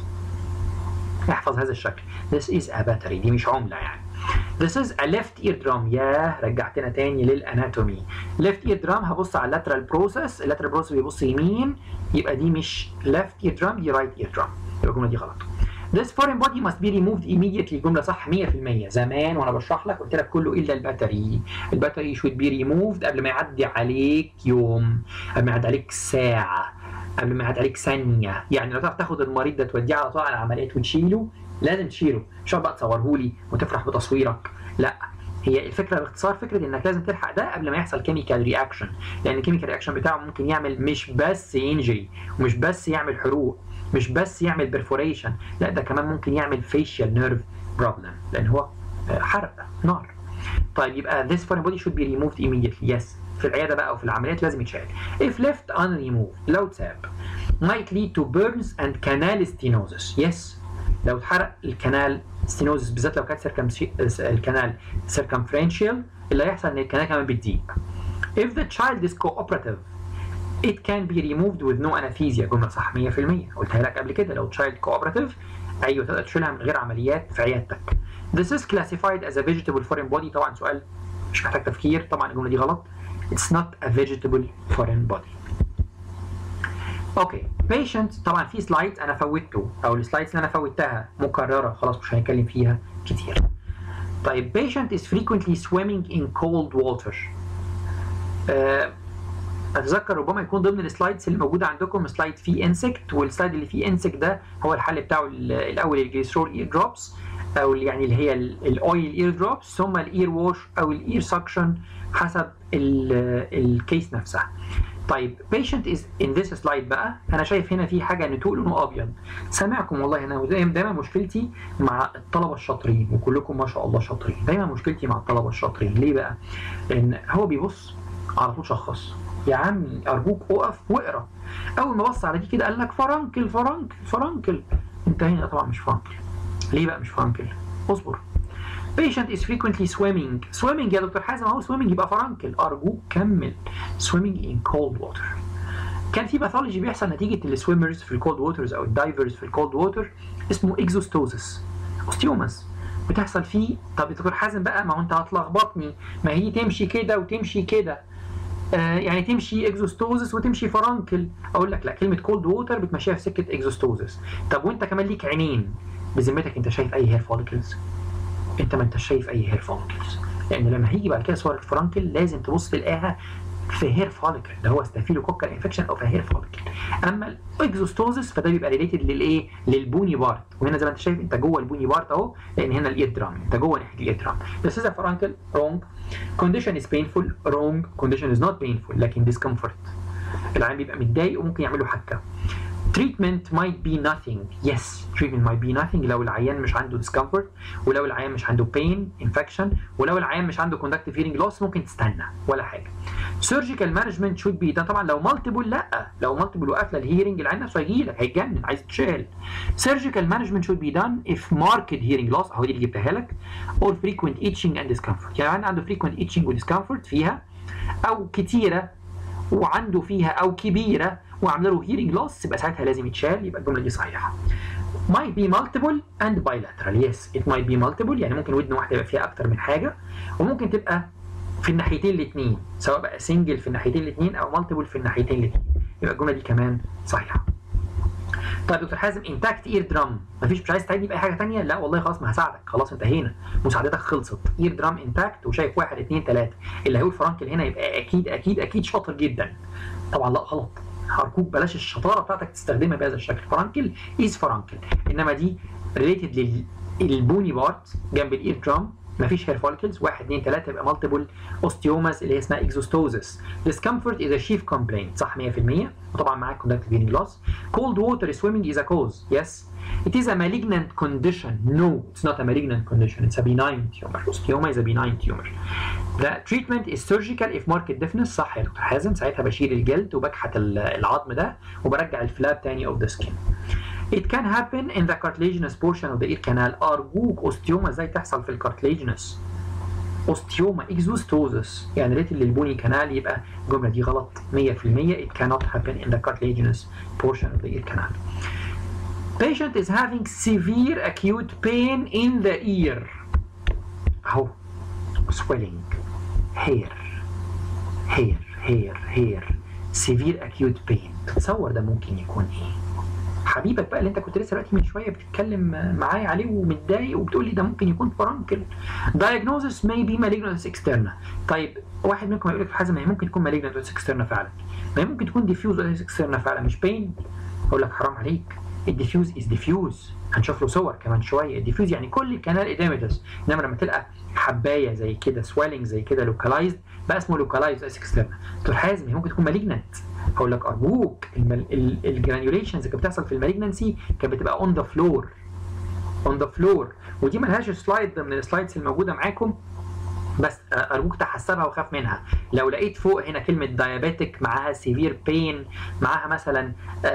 احفظ هذا الشكل this is a battery دي مش عملة يعني This is a left ear drum ياه رجعتنا تاني للاناتومي left ear drum هبص على lateral process lateral process بيبص يمين يبقى دي مش left ear drum دي right ear drum يبقى الجملة دي غلط This foreign body must be removed immediately جملة صح 100% زمان وانا بشرح لك قلت لك كله الا الباتري الباتري should be removed قبل ما يعدي عليك يوم قبل ما يعدي عليك ساعة قبل ما يعدي عليك ثانية يعني لو تعرف تاخد المريض ده توديه على طول على العمليات وتشيله لازم تشيله مش بقى تصوره لي وتفرح بتصويرك لا هي الفكره باختصار فكره انك لازم تلحق ده قبل ما يحصل كيميكال رياكشن لان الكيميكال رياكشن بتاعه ممكن يعمل مش بس انجري ومش بس يعمل حروق مش بس يعمل برفوريشن لا ده كمان ممكن يعمل فيشيال نيرف بروبلم لان هو حرق نار طيب يبقى this foreign body should be removed immediately yes في العياده بقى او في العمليات لازم يتشال if left unremoved لو اتساب might lead to burns and canal stenosis yes لو اتحرق الكنال ستينوزس بالذات لو كانت الكنال circumferential اللي هيحصل ان الكنال كمان بتضيق if the child is cooperative it can be removed with no anesthesia جملة صح 100% قلتها لك قبل كده لو child cooperative ايوه تقدر تشيلها من غير عمليات في عيادتك This is classified as a vegetable foreign body طبعا سؤال مش محتاج تفكير طبعا الجملة دي غلط It's not a vegetable foreign body اوكي بيشنت طبعا في سلايد انا فوتته او السلايدز اللي انا فوتها مكرره خلاص مش هنتكلم فيها كتير طيب patient is frequently swimming in cold water آه اتذكر ربما يكون ضمن السلايدز اللي موجوده عندكم سلايد فيه انسكت والسلايد اللي فيه انسكت ده هو الحل بتاعه الاول الجليسرول اير دروبس او يعني اللي هي الاويل اير دروبس ثم الاير ووش او الاير سكشن حسب الكيس نفسها طيب patient is in this slide بقى انا شايف هنا في حاجه نتوء لونه ابيض سامعكم والله انا دايما مشكلتي مع الطلبه الشاطرين وكلكم ما شاء الله شاطرين دايما مشكلتي مع الطلبه الشاطرين ليه بقى لان هو بيبص على طول شخص يا عمي ارجوك اقف واقرا اول ما بص على دي كده قال لك فرنكل فرنكل فرنكل انت هنا طبعا مش فرنكل ليه بقى مش فرنكل اصبر patient is frequently swimming swimming يا دكتور حازم اهو swimming يبقى فرنكل ارجوك كمل swimming in cold water كان في باثولوجي بيحصل نتيجه السويمرز في الكولد ووترز او الدايفرز في الكولد ووتر اسمه اكزوستوزس اوستيوماس بتحصل فيه طب يا دكتور حازم بقى ما هو انت هتلخبطني ما هي تمشي كده وتمشي كده آه يعني تمشي اكزوستوزس وتمشي فرانكل اقول لك لا كلمه كولد ووتر بتمشيها في سكه اكزوستوزس طب وانت كمان ليك عينين بذمتك انت شايف اي هير فوليكلز انت ما انت شايف اي هير فوليكلز لان لما هيجي بعد كده صور الفرانكل لازم تبص تلاقيها في هير فوليكل ده هو ستافيلوكوكال انفكشن او في هير فوليكل اما الاكزوستوزس فده بيبقى ريليتد للايه للبوني بارت وهنا زي ما انت شايف انت جوه البوني بارت اهو لان هنا الاير درام انت جوه ناحيه الاير درام This is a frontal wrong condition is painful wrong condition is not painful لكن discomfort العيان بيبقى متضايق وممكن يعمل له حكه treatment might be nothing yes treatment might be nothing لو العيان مش عنده discomfort ولو العيان مش عنده pain infection ولو العيان مش عنده conductive hearing loss ممكن تستنى ولا حاجه surgical management should be ده طبعا لو multiple لا لو multiple وقافله الهيرنج العيان نفسه هيجي لك هيتجنن عايز يتشال surgical management should be done if marked hearing loss اهو دي اللي جبتها لك or frequent itching and discomfort يعني العيان عنده frequent itching و discomfort فيها او كتيره وعنده فيها او كبيره وعامله له هيرنج لوس يبقى ساعتها لازم يتشال يبقى الجمله دي صحيحه. might be multiple and bilateral yes it might be multiple يعني ممكن ودن واحده يبقى فيها اكتر من حاجه وممكن تبقى في الناحيتين الاثنين سواء بقى سنجل في الناحيتين الاثنين او مالتيبل في الناحيتين الاثنين يبقى الجمله دي كمان صحيحه. طيب دكتور حازم انتاكت اير درام مفيش مش عايز تعيدني باي حاجه ثانيه لا والله خلاص ما هساعدك خلاص انتهينا مساعدتك خلصت اير درام انتاكت وشايف واحد اثنين ثلاثه اللي هيقول فرانكل هنا يبقى اكيد اكيد اكيد شاطر جدا طبعا لا غلط هركوك بلاش الشطاره بتاعتك تستخدمها بهذا الشكل فرانكل از فرانكل انما دي ريليتد للبوني بارت جنب الاير درام مفيش هير فوليكلز 1 2 3 يبقى مالتيبل اوستيوماس اللي هي اسمها اكزوستوزس discomfort is a chief complaint صح 100% وطبعا معاك conductive hearing loss cold water swimming is a cause yes it is a malignant condition no it's not a malignant condition it's a benign tumor osteoma is a benign tumor the treatment is surgical if marked deafness صح يا دكتور حازم ساعتها بشيل الجلد وبكحت العظم ده وبرجع الفلاب تاني of the skin It can happen in the cartilaginous portion of the ear canal. أرجوك أوستيوما ازاي تحصل في الكارتلاجينس؟ أوستيوما إكزوستوزس يعني ريت للبوني كانال يبقى الجملة دي غلط 100% It cannot happen in the cartilaginous portion of the ear canal. Patient is having severe acute pain in the ear. أهو swelling hair hair hair hair severe acute pain تتصور ده ممكن يكون ايه؟ حبيبك بقى اللي انت كنت لسه دلوقتي من شويه بتتكلم معايا عليه ومتضايق وبتقول لي ده ممكن يكون فرانكل diagnosis may be malignant externa طيب واحد منكم هيقول لك في حازم ما هي ممكن تكون malignant externa فعلا ما هي ممكن تكون diffuse externa فعلا مش بين اقول لك حرام عليك الديفيوز از ديفيوز هنشوف له صور كمان شويه الديفيوز يعني كل الكنال اديمتس انما لما تلقى حبايه زي كده سويلنج زي كده لوكالايزد بقى اسمه لوكالايزد اس اكسترنا دكتور حازم هي ممكن تكون مالجنت هقول لك ارجوك الجرانيوليشنز اللي بتحصل في المالجنسي كانت بتبقى اون ذا فلور اون ذا فلور ودي ملهاش سلايد من السلايدز الموجوده معاكم بس ارجوك تحسبها وخاف منها لو لقيت فوق هنا كلمه دايابيتك معاها سيفير بين معاها مثلا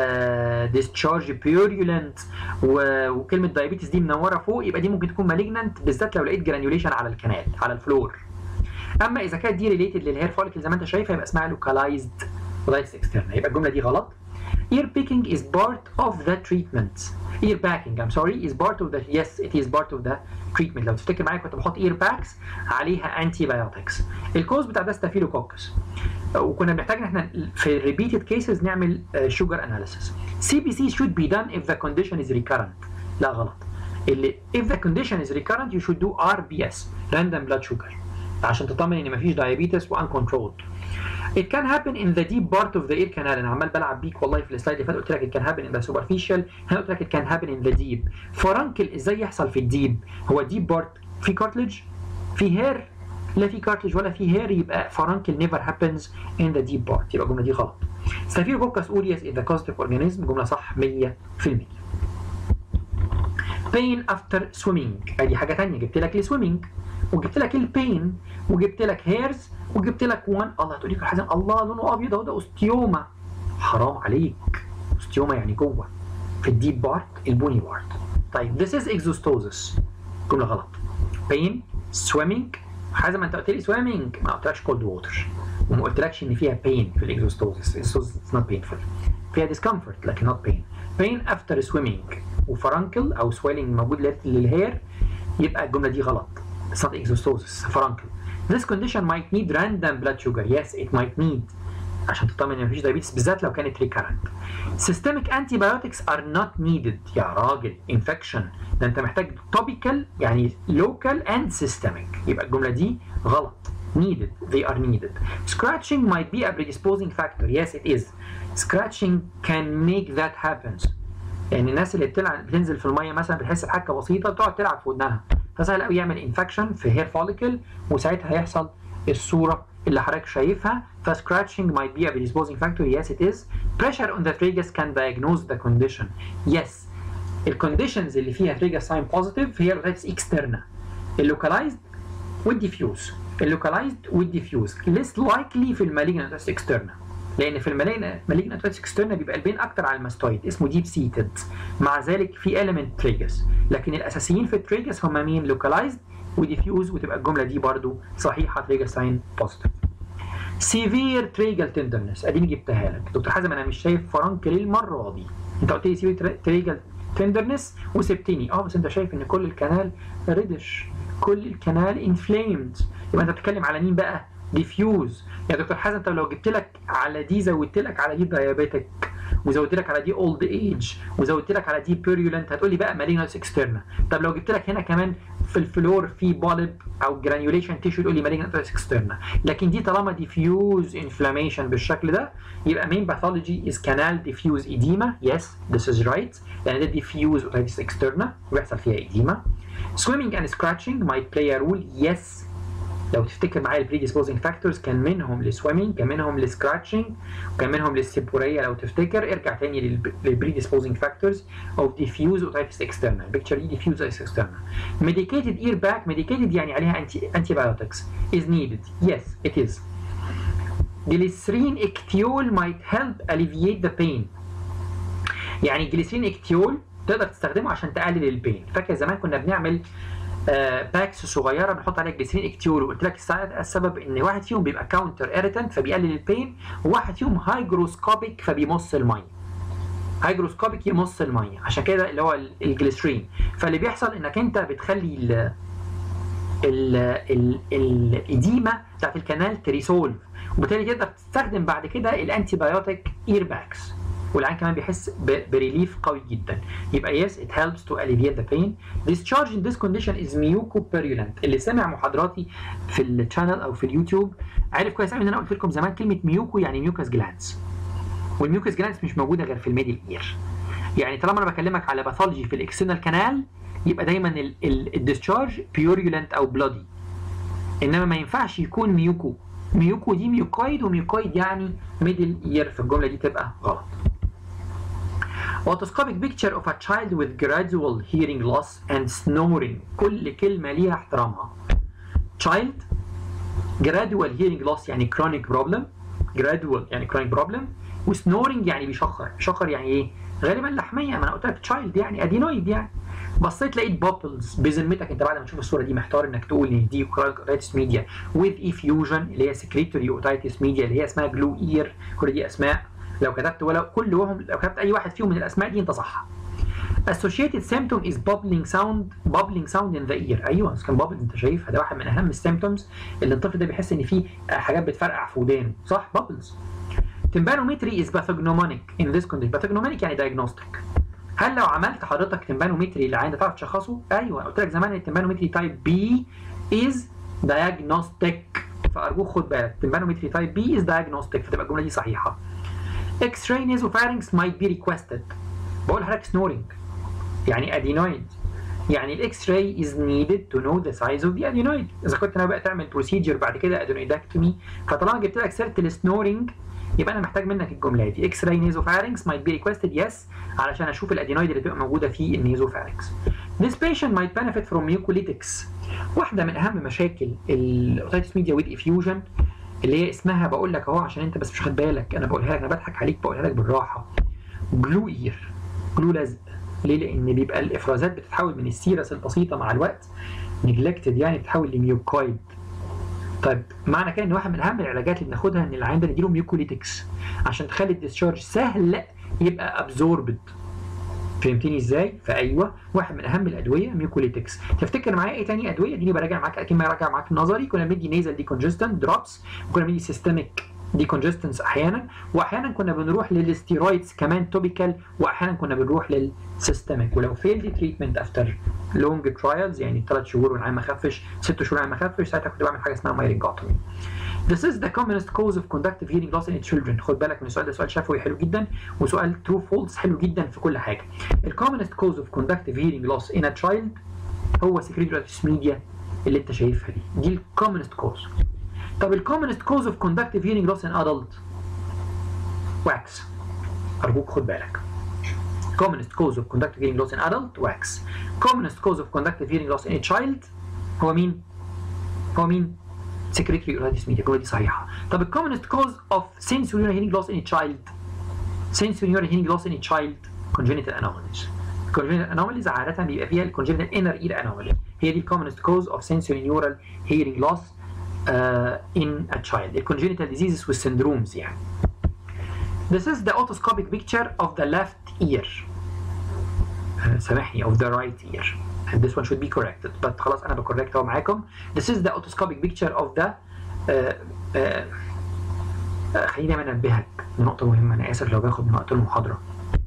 ديسشارج بيوريولنت وكلمه دايابيتس دي منوره فوق يبقى دي ممكن تكون مالجننت بالذات لو لقيت جرانيوليشن على الكنال على الفلور اما اذا كانت دي ريليتد للهير فوليكل زي ما انت شايفها يبقى اسمها لوكالايزد ولايتس اكسترنا يبقى الجمله دي غلط ear picking is part of the treatment ear packing I'm sorry is part of the yes it is part of the treatment لو تفتكر معايا كنت بحط ear packs عليها antibiotics الكوز بتاع ده ستافيلوكوكس وكنا بنحتاج ان احنا في repeated cases نعمل sugar analysis CBC should be done if the condition is recurrent لا غلط اللي if the condition is recurrent you should do RBS random blood sugar عشان تطمن ان مفيش diabetes و uncontrolled It can happen in the deep part of the ear canal انا عمال بلعب بيك والله في السلايد اللي فات قلت لك it can happen in the superficial هنا قلت لك it can happen in the deep فرانكل ازاي يحصل في الديب هو deep part في cartilage في hair لا في cartilage ولا في hair يبقى فرانكل never happens in the deep part يبقى الجمله دي غلط Staphylococcus aureus is the causative organism جمله صح 100% pain after swimming ادي حاجه ثانيه جبت لك السويمنج وجبت لك البين وجبت لك هيرز وجبت لك وان الله هتقول لي حازم الله لونه ابيض اهو ده اوستيوما حرام عليك اوستيوما يعني جوه في الديب بارت البوني بارت طيب this is exostosis جمله غلط pain swimming حازم انت قلت لي swimming ما قلتلكش cold water وما قلتلكش ان فيها pain في الاكزوستوزس it's not painful فيها discomfort لكن not pain pain after swimming وفرنكل او swelling موجود للهير يبقى الجمله دي غلط it's not exostosis فرنكل this condition might need random blood sugar yes it might need عشان تطمن ان مفيش diabetes بالذات لو كانت recurrent systemic antibiotics are not needed يا راجل infection ده انت محتاج topical يعني local and systemic يبقى الجمله دي غلط needed they are needed scratching might be a predisposing factor yes it is scratching can make that happen يعني الناس اللي بتلعب بتنزل في الميه مثلا بتحس بحكه بسيطه بتقعد تلعب في ودنها فسهل قوي يعمل انفكشن في هير فوليكل وساعتها هيحصل الصوره اللي حضرتك شايفها فسcratching might be a predisposing factor yes it is pressure on the tragus can diagnose the condition yes الكونديشنز اللي فيها tragus sign positive هي الاوتيتس اكسترنا اللوكالايزد والديفيوز اللوكالايزد والديفيوز less likely في المالجنت اكسترنا لان في المالجنت اتويتس اكسترنا بيبقى البين اكتر على الماستويد اسمه ديب سيتد مع ذلك في element تريجس لكن الاساسيين في التريجس هم مين لوكالايزد وديفيوز وتبقى الجمله دي برضو صحيحه تريجس ساين بوزيتيف سيفير تريجل تندرنس اديني جبتها لك دكتور حازم انا مش شايف فرنك للمره دي انت قلت لي سيفير تريجل تندرنس وسبتني اه بس انت شايف ان كل الكنال ريدش كل الكنال انفليمد يبقى انت بتتكلم على مين بقى ديفيوز يا دكتور حازم طب لو جبت لك على دي زودت لك على دي دايابيتك وزودت لك على دي اولد ايج وزودت لك على دي بيريولنت هتقول لي بقى مالينوس اكسترنا طب لو جبت لك هنا كمان في الفلور في بولب او جرانيوليشن تيشو تقول لي مالينوس اكسترنا لكن دي طالما ديفيوز انفلاميشن بالشكل ده يبقى مين باثولوجي از كانال ديفيوز ايديما يس ذس از رايت لان ده ديفيوز اوتيتس اكسترنا ويحصل فيها ايديما swimming and scratching might play a role yes لو تفتكر معايا البريديسبوزنج فاكتورز كان منهم السويمنج كان منهم السكراتشنج وكان منهم للسبوريه لو تفتكر ارجع تاني للبريديسبوزنج فاكتورز اوف ديفيوز اوتايتس اكسترنال البيكتشر دي ديفيوز اكسترنال ميديكيتد اير باك ميديكيتد يعني عليها انتي انتي بايوتكس از نيدد يس ات از جليسرين اكتيول might help alleviate the pain يعني جليسرين اكتيول تقدر تستخدمه عشان تقلل البين فاكر زمان كنا بنعمل آه باكس صغيره بنحط عليها جليسرين اكتيول وقلت لك السبب ان واحد فيهم بيبقى كاونتر ايريتنت فبيقلل البين وواحد فيهم هايجروسكوبيك فبيمص الميه هايجروسكوبيك يمص الميه عشان كده اللي هو الجليسرين فاللي بيحصل انك انت بتخلي ال ال ال الاديمه بتاعت الكنال تريسولف وبالتالي تقدر تستخدم بعد كده الانتي بايوتيك اير باكس والعين كمان بيحس بريليف قوي جدا يبقى yes it helps to alleviate the pain discharge in this condition is mucopurulent اللي سمع محاضراتي في الشانل او في اليوتيوب عارف كويس قوي ان انا قلت لكم زمان كلمه ميوكو يعني ميوكس جلانس والميوكس جلانس مش موجوده غير في الميدل اير يعني طالما انا بكلمك على باثولوجي في الاكسترنال كانال يبقى دايما الديscharge بيوريولنت او بلودي انما ما ينفعش يكون ميوكو ميوكو دي ميوكويد وميوكويد يعني ميدل اير فالجمله دي تبقى غلط Otoscopic picture of a child with gradual hearing loss and snoring كل كلمة ليها احترامها child gradual hearing loss يعني chronic problem gradual يعني chronic problem وسنورنج يعني بيشخر بيشخر يعني ايه غالبا لحمية ما انا قلت لك child يعني ادينويد يعني بصيت لقيت بابلز بذمتك انت بعد ما تشوف الصوره دي محتار انك تقول ان دي اوتايتس ميديا with effusion اللي هي secretory اوتايتس ميديا اللي هي اسمها جلو اير كل دي اسماء لو كتبت ولو كلهم لو كتبت اي واحد فيهم من الاسماء دي انت صح associated symptom is bubbling sound bubbling sound in the ear ايوه كان بابل انت شايفها ده واحد من اهم السيمتومز اللي الطفل ده بيحس ان في حاجات بتفرقع في ودانه صح بابلز tympanometry is pathognomonic in this condition pathognomonic يعني diagnostic هل لو عملت حضرتك تمبانومتري للعين ده تعرف تشخصه؟ ايوه قلت لك زمان التمبانومتري تايب بي از diagnostic فارجوك خد بالك تمبانومتري تايب بي از diagnostic فتبقى الجمله دي صحيحه. اكس راي نيزوفارنكس might be requested بقول لحضرتك سنورنج يعني ادينويد يعني الاكس راي از نيدد تو نو ذا سايز اوف ذا ادينويد اذا كنت انا بقى تعمل بروسيجر بعد كده ادينويدكتومي فطالما جبت لك سيره السنورنج يبقى انا محتاج منك الجمله دي اكس راي نيزوفارنكس might be requested yes علشان اشوف الادينويد اللي بتبقى موجوده في النيزوفارنكس This patient might benefit from mucolytics واحده من اهم مشاكل الاوتيتس ميديا ويد افيوجن اللي هي اسمها بقول لك اهو عشان انت بس مش واخد بالك انا بقولها لك انا بضحك عليك بقولها لك بالراحه جلو اير جلو لزق ليه؟ لان بيبقى الافرازات بتتحول من السيرس البسيطه مع الوقت نجلكتد يعني بتحول لميوكويد طيب معنى كده ان واحد من اهم العلاجات اللي بناخدها ان العيان ده نديله ميوكوليتكس عشان تخلي الديسشارج سهل يبقى ابزوربد فهمتني ازاي؟ فايوه واحد من اهم الادويه ميوكوليتكس تفتكر معايا ايه تاني ادويه؟ دي براجع معاك اكيد ما راجع معاك نظري كنا بندي نيزل ديكونجستنت دروبس وكنا بندي سيستميك ديكونجستنس احيانا واحيانا كنا بنروح للستيرويدز كمان توبيكال واحيانا كنا بنروح للسيستميك ولو فيلد تريتمنت افتر لونج ترايلز يعني ثلاث شهور والعيان ما خفش ست شهور والعيان ما خفش ساعتها كنت بعمل حاجه اسمها مايرنجوتومي This is the commonest cause of conductive hearing loss in children. خد بالك من السؤال ده سؤال شفوي حلو جدا وسؤال true false حلو جدا في كل حاجة. ال commonest cause of conductive hearing loss in a child هو secretory media اللي انت شايفها دي. دي ال commonest cause. طب ال commonest cause of conductive hearing loss in adult wax. أرجوك خد بالك. commonest cause of conductive hearing loss in adult wax. commonest cause of conductive hearing loss in a child هو مين؟ هو مين؟ secretory otitis media الجمله دي صحيحه طب ال commonest cause of sensory hearing loss in a child sensory hearing loss in a child congenital anomalies congenital anomalies عادة بيبقى فيها ال congenital inner ear anomaly هي دي ال commonest cause of sensory neural hearing loss uh, in a child ال congenital diseases والsyndromes يعني This is the otoscopic picture of the left ear uh, سامحني of the right ear and this one should be corrected but خلاص انا بكوركت اهو معاكم this is the otoscopic picture of the uh, uh, uh, خليني دايما انبهك لنقطة مهمة انا اسف لو باخد من وقت المحاضرة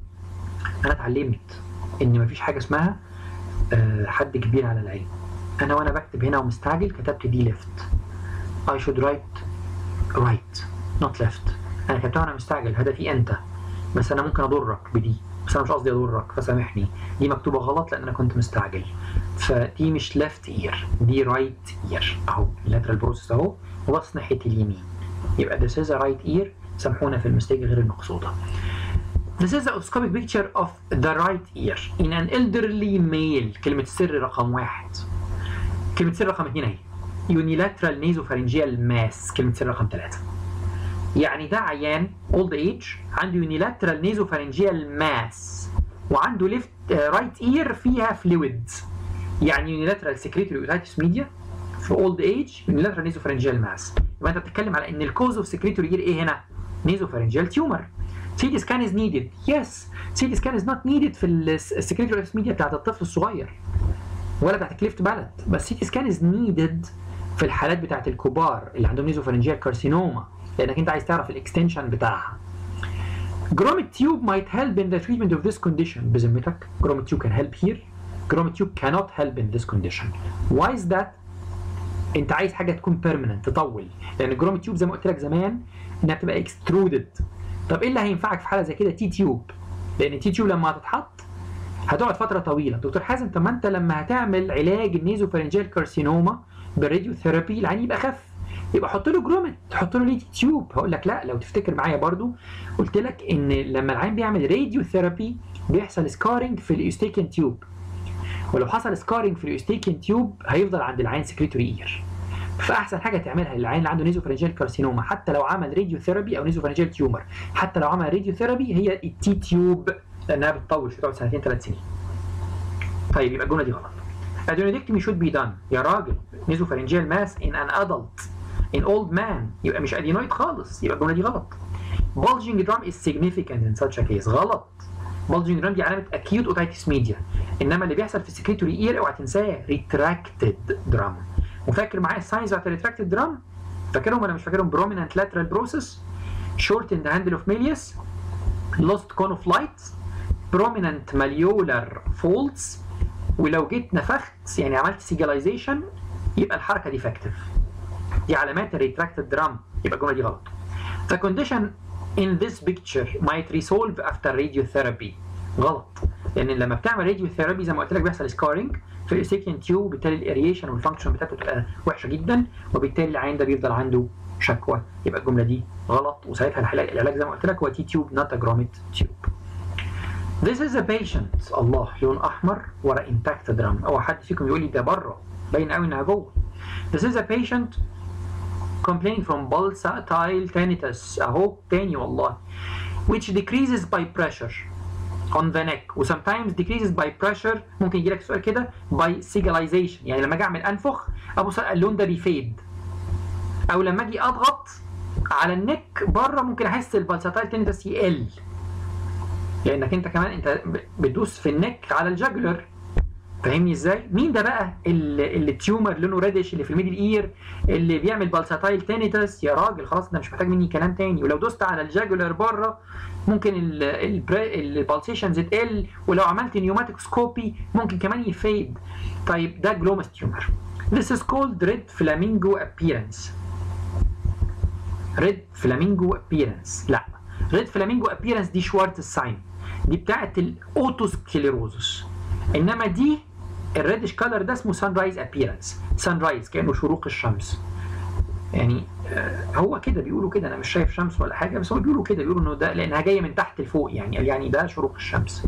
انا اتعلمت ان مفيش حاجة اسمها uh, حد كبير على العين انا وانا بكتب هنا ومستعجل كتبت دي left I should write right not left انا كتبتها وانا مستعجل هدفي انت بس انا ممكن اضرك بدي بس انا مش قصدي اضرك فسامحني دي مكتوبه غلط لان انا كنت مستعجل فدي مش ليفت اير دي رايت اير اهو اللاترال بروسس اهو وبص ناحيه اليمين يبقى this is a right ear سامحونا في المستيك غير المقصوده This is a otoscopic picture of the right ear in an elderly male كلمة السر رقم واحد كلمة السر رقم اثنين اهي unilateral nasopharyngeal mass كلمة السر رقم ثلاثة يعني ده عيان اولد ايج عنده يونيلاترال نيزوفارنجيال ماس وعنده ليفت رايت اير فيها فلويدز يعني يونيلاترال سكريتوري اوتايتس ميديا في اولد ايج يونيلاترال نيزوفارنجيال ماس يبقى انت بتتكلم على ان الكوز اوف سكريتوري اير ايه هنا؟ نيزوفارنجيال تيومر سي تي سكان از نيدد يس سي تي سكان از نوت نيدد في السكريتوري اوتايتس ميديا بتاعت الطفل الصغير ولا بتاعت كليفت بالت بس سي تي سكان از نيدد في الحالات بتاعت الكبار اللي عندهم نيزوفارنجيال كارسينوما لانك انت عايز تعرف الاكستنشن بتاعها. Grommet tube might help in the treatment of this condition بذمتك Grommet tube can help here Grommet tube cannot help in this condition why is that انت عايز حاجه تكون permanent تطول لان الجروميت تيوب زي ما قلت لك زمان انها بتبقى extruded طب ايه اللي هينفعك في حاله زي كده تي تيوب لان التي تيوب لما هتتحط هتقعد فتره طويله دكتور حازم طب ما انت لما هتعمل علاج النيزوفارنجيال كارسينوما بالراديو ثيرابي العين يبقى خف يبقى حط له جرومت تحط له ليه تيوب هقول لك لا لو تفتكر معايا برضو قلت لك ان لما العين بيعمل راديو ثيرابي بيحصل سكارنج في الايوستيكين تيوب ولو حصل سكارنج في الايوستيكين تيوب هيفضل عند العين سكريتوري اير فاحسن حاجه تعملها للعين اللي عنده نيزوفارنجيال كارسينوما حتى لو عمل راديو ثيرابي او نيزوفارنجيال تيومر حتى لو عمل راديو ثيرابي هي التي تيوب لانها بتطول بتقعد سنتين ثلاث سنين طيب يبقى الجمله دي غلط adrenectomy should be done يا راجل nasopharyngeal mass in an adult in old man يبقى مش adenoid خالص يبقى الجمله دي غلط bulging drum is significant in such a case غلط bulging drum دي علامه acute otitis media انما اللي بيحصل في secretory ear اوعى تنساه retracted drum وفاكر معايا الساينز بتاعت الريتراكتد درام فاكرهم ولا مش فاكرهم prominent lateral process shortened handle of Melius lost cone of light prominent malleolar folds ولو جيت نفخت يعني عملت سيجلايزيشن يبقى الحركه ديفكتيف دي علامات الريتراكتد درام يبقى الجمله دي غلط The condition in this picture might resolve after radiotherapy غلط لان لما بتعمل راديوثيرابي زي ما قلت لك بيحصل سكارنج في الاستيكين تيوب وبالتالي الاريشن والفانكشن بتاعته بتبقى وحشه جدا وبالتالي العين ده بيفضل عنده شكوى يبقى الجمله دي غلط وساعتها العلاج العلاج زي ما قلت لك هو تي تيوب نوت جروميت تيوب This is a patient الله لون احمر ورا intact drum او حد فيكم يقول لي ده بره باين قوي انها جوه This is a patient complaining from pulsatile tinnitus اهو تاني والله which decreases by pressure on the neck و sometimes decreases by pressure ممكن يجي لك سؤال كده by sigilization يعني لما اجي اعمل انفخ ابص اللون ده بيفيد او لما اجي اضغط على النك بره ممكن احس البلساتايل تندس يقل لانك انت كمان انت بتدوس في النك على الجاجلر فاهمني ازاي؟ مين ده بقى اللي التيومر لونه ريدش اللي في الميدل اير اللي بيعمل بالساتايل تينيتس يا راجل خلاص انت مش محتاج مني كلام تاني ولو دوست على الجاجولار بره ممكن البالسيشنز تقل ولو عملت نيوماتيك سكوبي ممكن كمان يفيد طيب ده جلوماس تيومر This is called red flamingo appearance red flamingo appearance لا red flamingo appearance دي شوارتز ساين دي بتاعت الاوتوسكليروزس انما دي الريدش كلر ده اسمه سان رايز ابييرنس سان رايز كانه شروق الشمس يعني هو كده بيقولوا كده انا مش شايف شمس ولا حاجه بس هم بيقولوا كده بيقولوا انه ده لانها جايه من تحت لفوق يعني يعني ده شروق الشمس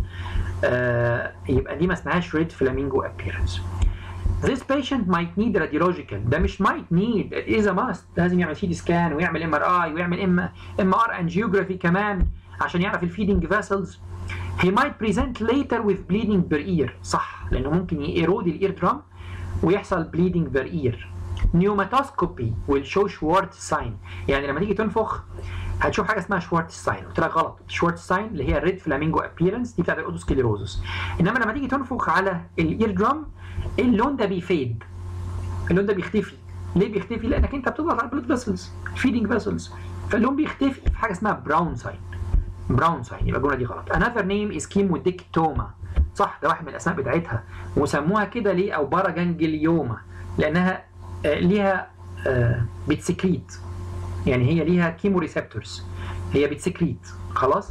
آه يبقى دي ما اسمهاش ريد فلامينجو ابييرنس This patient might need radiological ده مش might need it is a must لازم يعمل سي دي سكان ويعمل ام ار اي ويعمل ام ام ار انجيوجرافي كمان عشان يعرف الفيدنج فاسلز He might present later with bleeding per ear صح لانه ممكن يرود الاير درام ويحصل bleeding per ear نيوماتوسكوبي will show Schwartz sign يعني لما تيجي تنفخ هتشوف حاجه اسمها شوارتز ساين قلت لك غلط شوارتز ساين اللي هي الريد فلامينجو ابييرنس دي بتاعت الاوتوسكليروزس انما لما تيجي تنفخ على الاير درام اللون ده بيفيد اللون ده بيختفي ليه بيختفي؟ لانك انت بتضغط على البلود فيسلز فيدنج فيسلز فاللون بيختفي في حاجه اسمها براون ساين براون ساين يبقى الجمله دي غلط another name is كيموديكتوما صح ده واحد من الاسماء بتاعتها وسموها كده ليه او باراجانجليوما لانها آه ليها آه بتسكريت يعني هي ليها كيمو ريسبتورز هي بتسكريت خلاص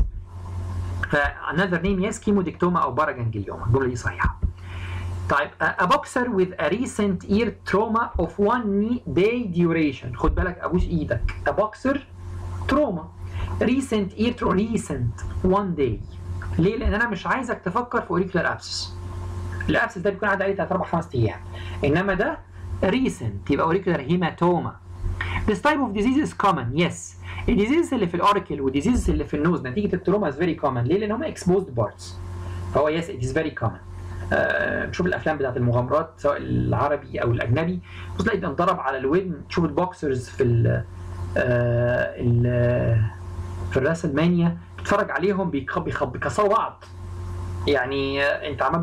ف another name yes كيموديكتوما او باراجانجليوما الجمله دي صحيحه طيب a boxer with a recent ear trauma of one day duration خد بالك ابوس ايدك a boxer trauma recent ear trauma recent one day ليه؟ لان انا مش عايزك تفكر في اوريكولار ابسس الابسس ده بيكون عدى عليه 3 4 5 ايام انما ده recent يبقى اوريكولار هيماتوما This type of disease is common yes الديزيز اللي في الاوريكل والديزيز اللي في النوز نتيجه التروما is very common ليه؟ لان هم exposed parts فهو yes it is very common آه نشوف الافلام بتاعت المغامرات سواء العربي او الاجنبي بص تلاقي انضرب على الودن تشوف البوكسرز في ال آه ال في الراسل مانيا تتفرج عليهم بيكسروا بعض يعني انت عمال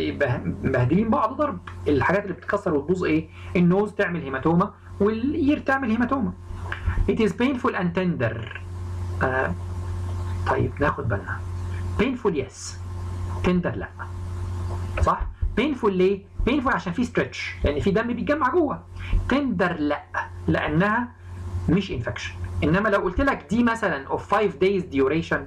مبهدلين بعض ضرب الحاجات اللي بتتكسر وتبوظ ايه النوز تعمل هيماتوما والاير تعمل هيماتوما it is painful and tender آه طيب ناخد بالنا painful yes tender لا صح painful ليه painful عشان في ستريتش لان في دم بيتجمع جوه tender لا لانها مش انفكشن انما لو قلت لك دي مثلا of 5 days duration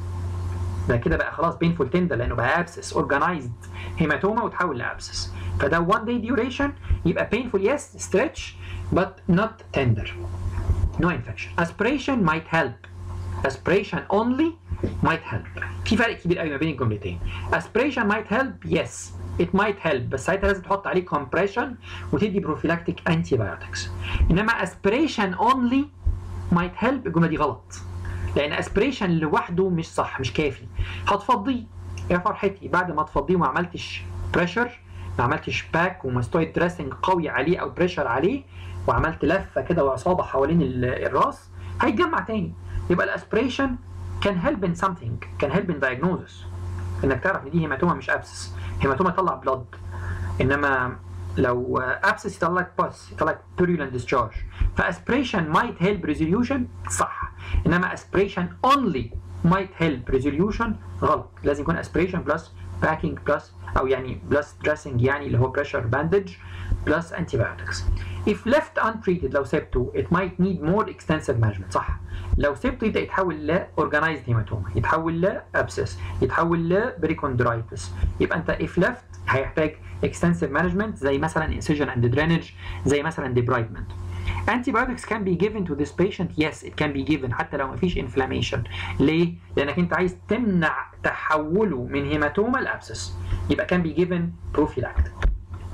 ده كده بقى خلاص painful tender لانه بقى ابسس organized هيماتوما وتحول لابسس فده one day duration يبقى painful yes stretch but not tender no infection aspiration might help aspiration only might help في فرق كبير قوي ما بين الجملتين aspiration might help yes it might help بس ساعتها لازم تحط عليه compression وتدي prophylactic antibiotics انما aspiration only might help الجمله دي غلط لان اسبريشن لوحده مش صح مش كافي هتفضيه يا فرحتي بعد ما تفضيه وما عملتش بريشر ما عملتش باك ومستوي دريسنج قوي عليه او بريشر عليه وعملت لفه كده وعصابه حوالين الراس هيتجمع تاني يبقى الاسبريشن كان هيلب ان something كان هيلب ان diagnosis انك تعرف ان دي هيماتوما مش ابسس هيماتوما يطلع بلاد انما لو ابسس يطلع لك باس يطلع لك purulent discharge فاسبريشن might help resolution صح انما اسبريشن only might help resolution غلط لازم يكون اسبريشن بلس باكينج بلس او يعني بلس دريسنج يعني اللي هو بريشر باندج بلس antibiotics if left untreated لو سبته it might need more extensive management صح لو سبته يبدا يتحول ل organized hematoma يتحول ل abscess يتحول ل perichondritis يبقى انت if left هيحتاج extensive management زي مثلا incision and drainage زي مثلا debridement antibiotics can be given to this patient yes it can be given حتى لو مفيش inflammation ليه؟ لانك انت عايز تمنع تحوله من هيماتوما لابسس يبقى can be given prophylactic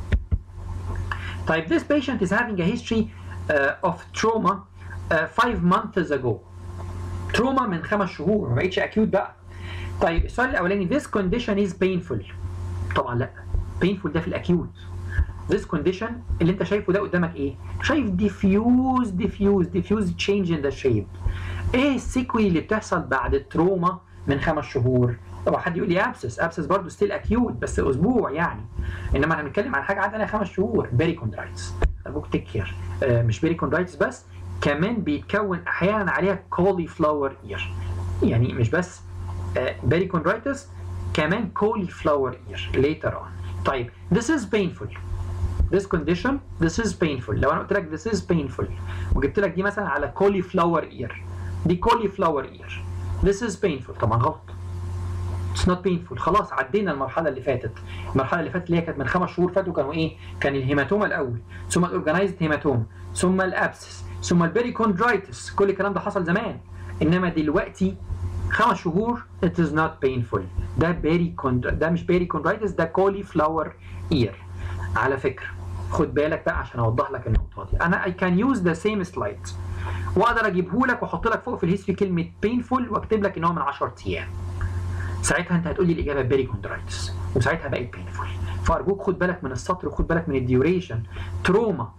طيب this patient is having a history uh, of trauma uh, five months ago trauma من خمس شهور ما بقتش acute بقى طيب السؤال الاولاني this condition is painful طبعا لا painful ده في الاكيوت this condition اللي انت شايفه ده قدامك ايه شايف diffuse diffuse diffuse change in the shape ايه السيكوي اللي بتحصل بعد التروما من خمس شهور طبعا حد يقول لي ابسس ابسس برضه ستيل اكيوت بس اسبوع يعني انما احنا بنتكلم عن حاجه عدى عليها خمس شهور بيري كوندرايتس ارجوك تيك كير مش بيري كوندرايتس بس كمان بيتكون احيانا عليها كولي فلاور اير يعني مش بس بيري كوندرايتس كمان كولي فلاور اير later on طيب this is painful this condition this is painful لو انا قلت لك this is painful وجبت لك دي مثلا على كولي فلاور اير دي كولي فلاور اير this is painful طبعا غلط it's not painful خلاص عدينا المرحله اللي فاتت المرحله اللي فاتت اللي هي كانت من خمس شهور فاتوا كانوا ايه كان الهيماتوما الاول ثم الاورجنايزد هيماتوما ثم الابسس ثم البيريكوندرايتس كل الكلام ده حصل زمان انما دلوقتي خمس شهور it is not painful ده بيري ده مش بيريكوندرايتس ده كولي فلاور اير على فكره خد بالك بقى عشان اوضح لك النقطه دي انا I can use the same slide واقدر اجيبه لك واحط لك فوق في الهيستوري كلمه painful واكتب لك ان هو من 10 ايام ساعتها انت هتقول لي الاجابه بيري كوندرايتس وساعتها بقت بينفول فارجوك خد بالك من السطر وخد بالك من الديوريشن تروما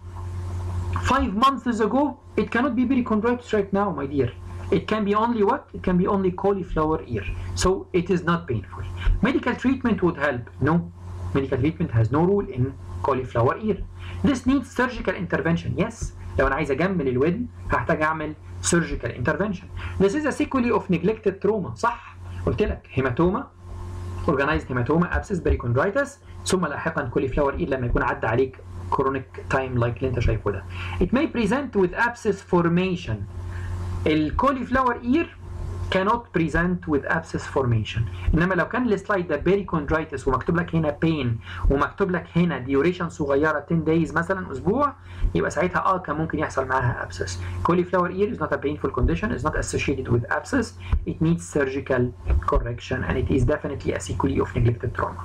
5 months ago it cannot be perichondritis right now my dear it can be only what it can be only cauliflower ear so it is not painful medical treatment would help no medical treatment has no role in cauliflower ear this needs surgical intervention yes لو انا عايز اجمل الودن هحتاج اعمل surgical intervention this is a sequelae of neglected trauma صح قلت لك هيماتوما اورجنايزد هيماتوما ابسس بريكوندرايتس ثم لاحقا كوليفلاور ايد لما يكون عدى عليك كرونيك تايم لايك اللي انت شايفه ده it may present with abscess formation الكوليفلاور اير cannot present with abscess formation انما لو كان السلايد ده بيريكوندرايتس ومكتوب لك هنا pain ومكتوب لك هنا duration صغيره 10 days مثلا اسبوع يبقى ساعتها اه كان ممكن يحصل معاها abscess cauliflower ear is not a painful condition is not associated with abscess it needs surgical correction and it is definitely a sequelae of neglected trauma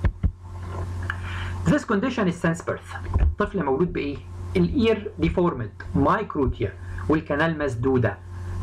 this condition is since birth الطفل مولود بايه الاير deformed microtia والكنال مسدوده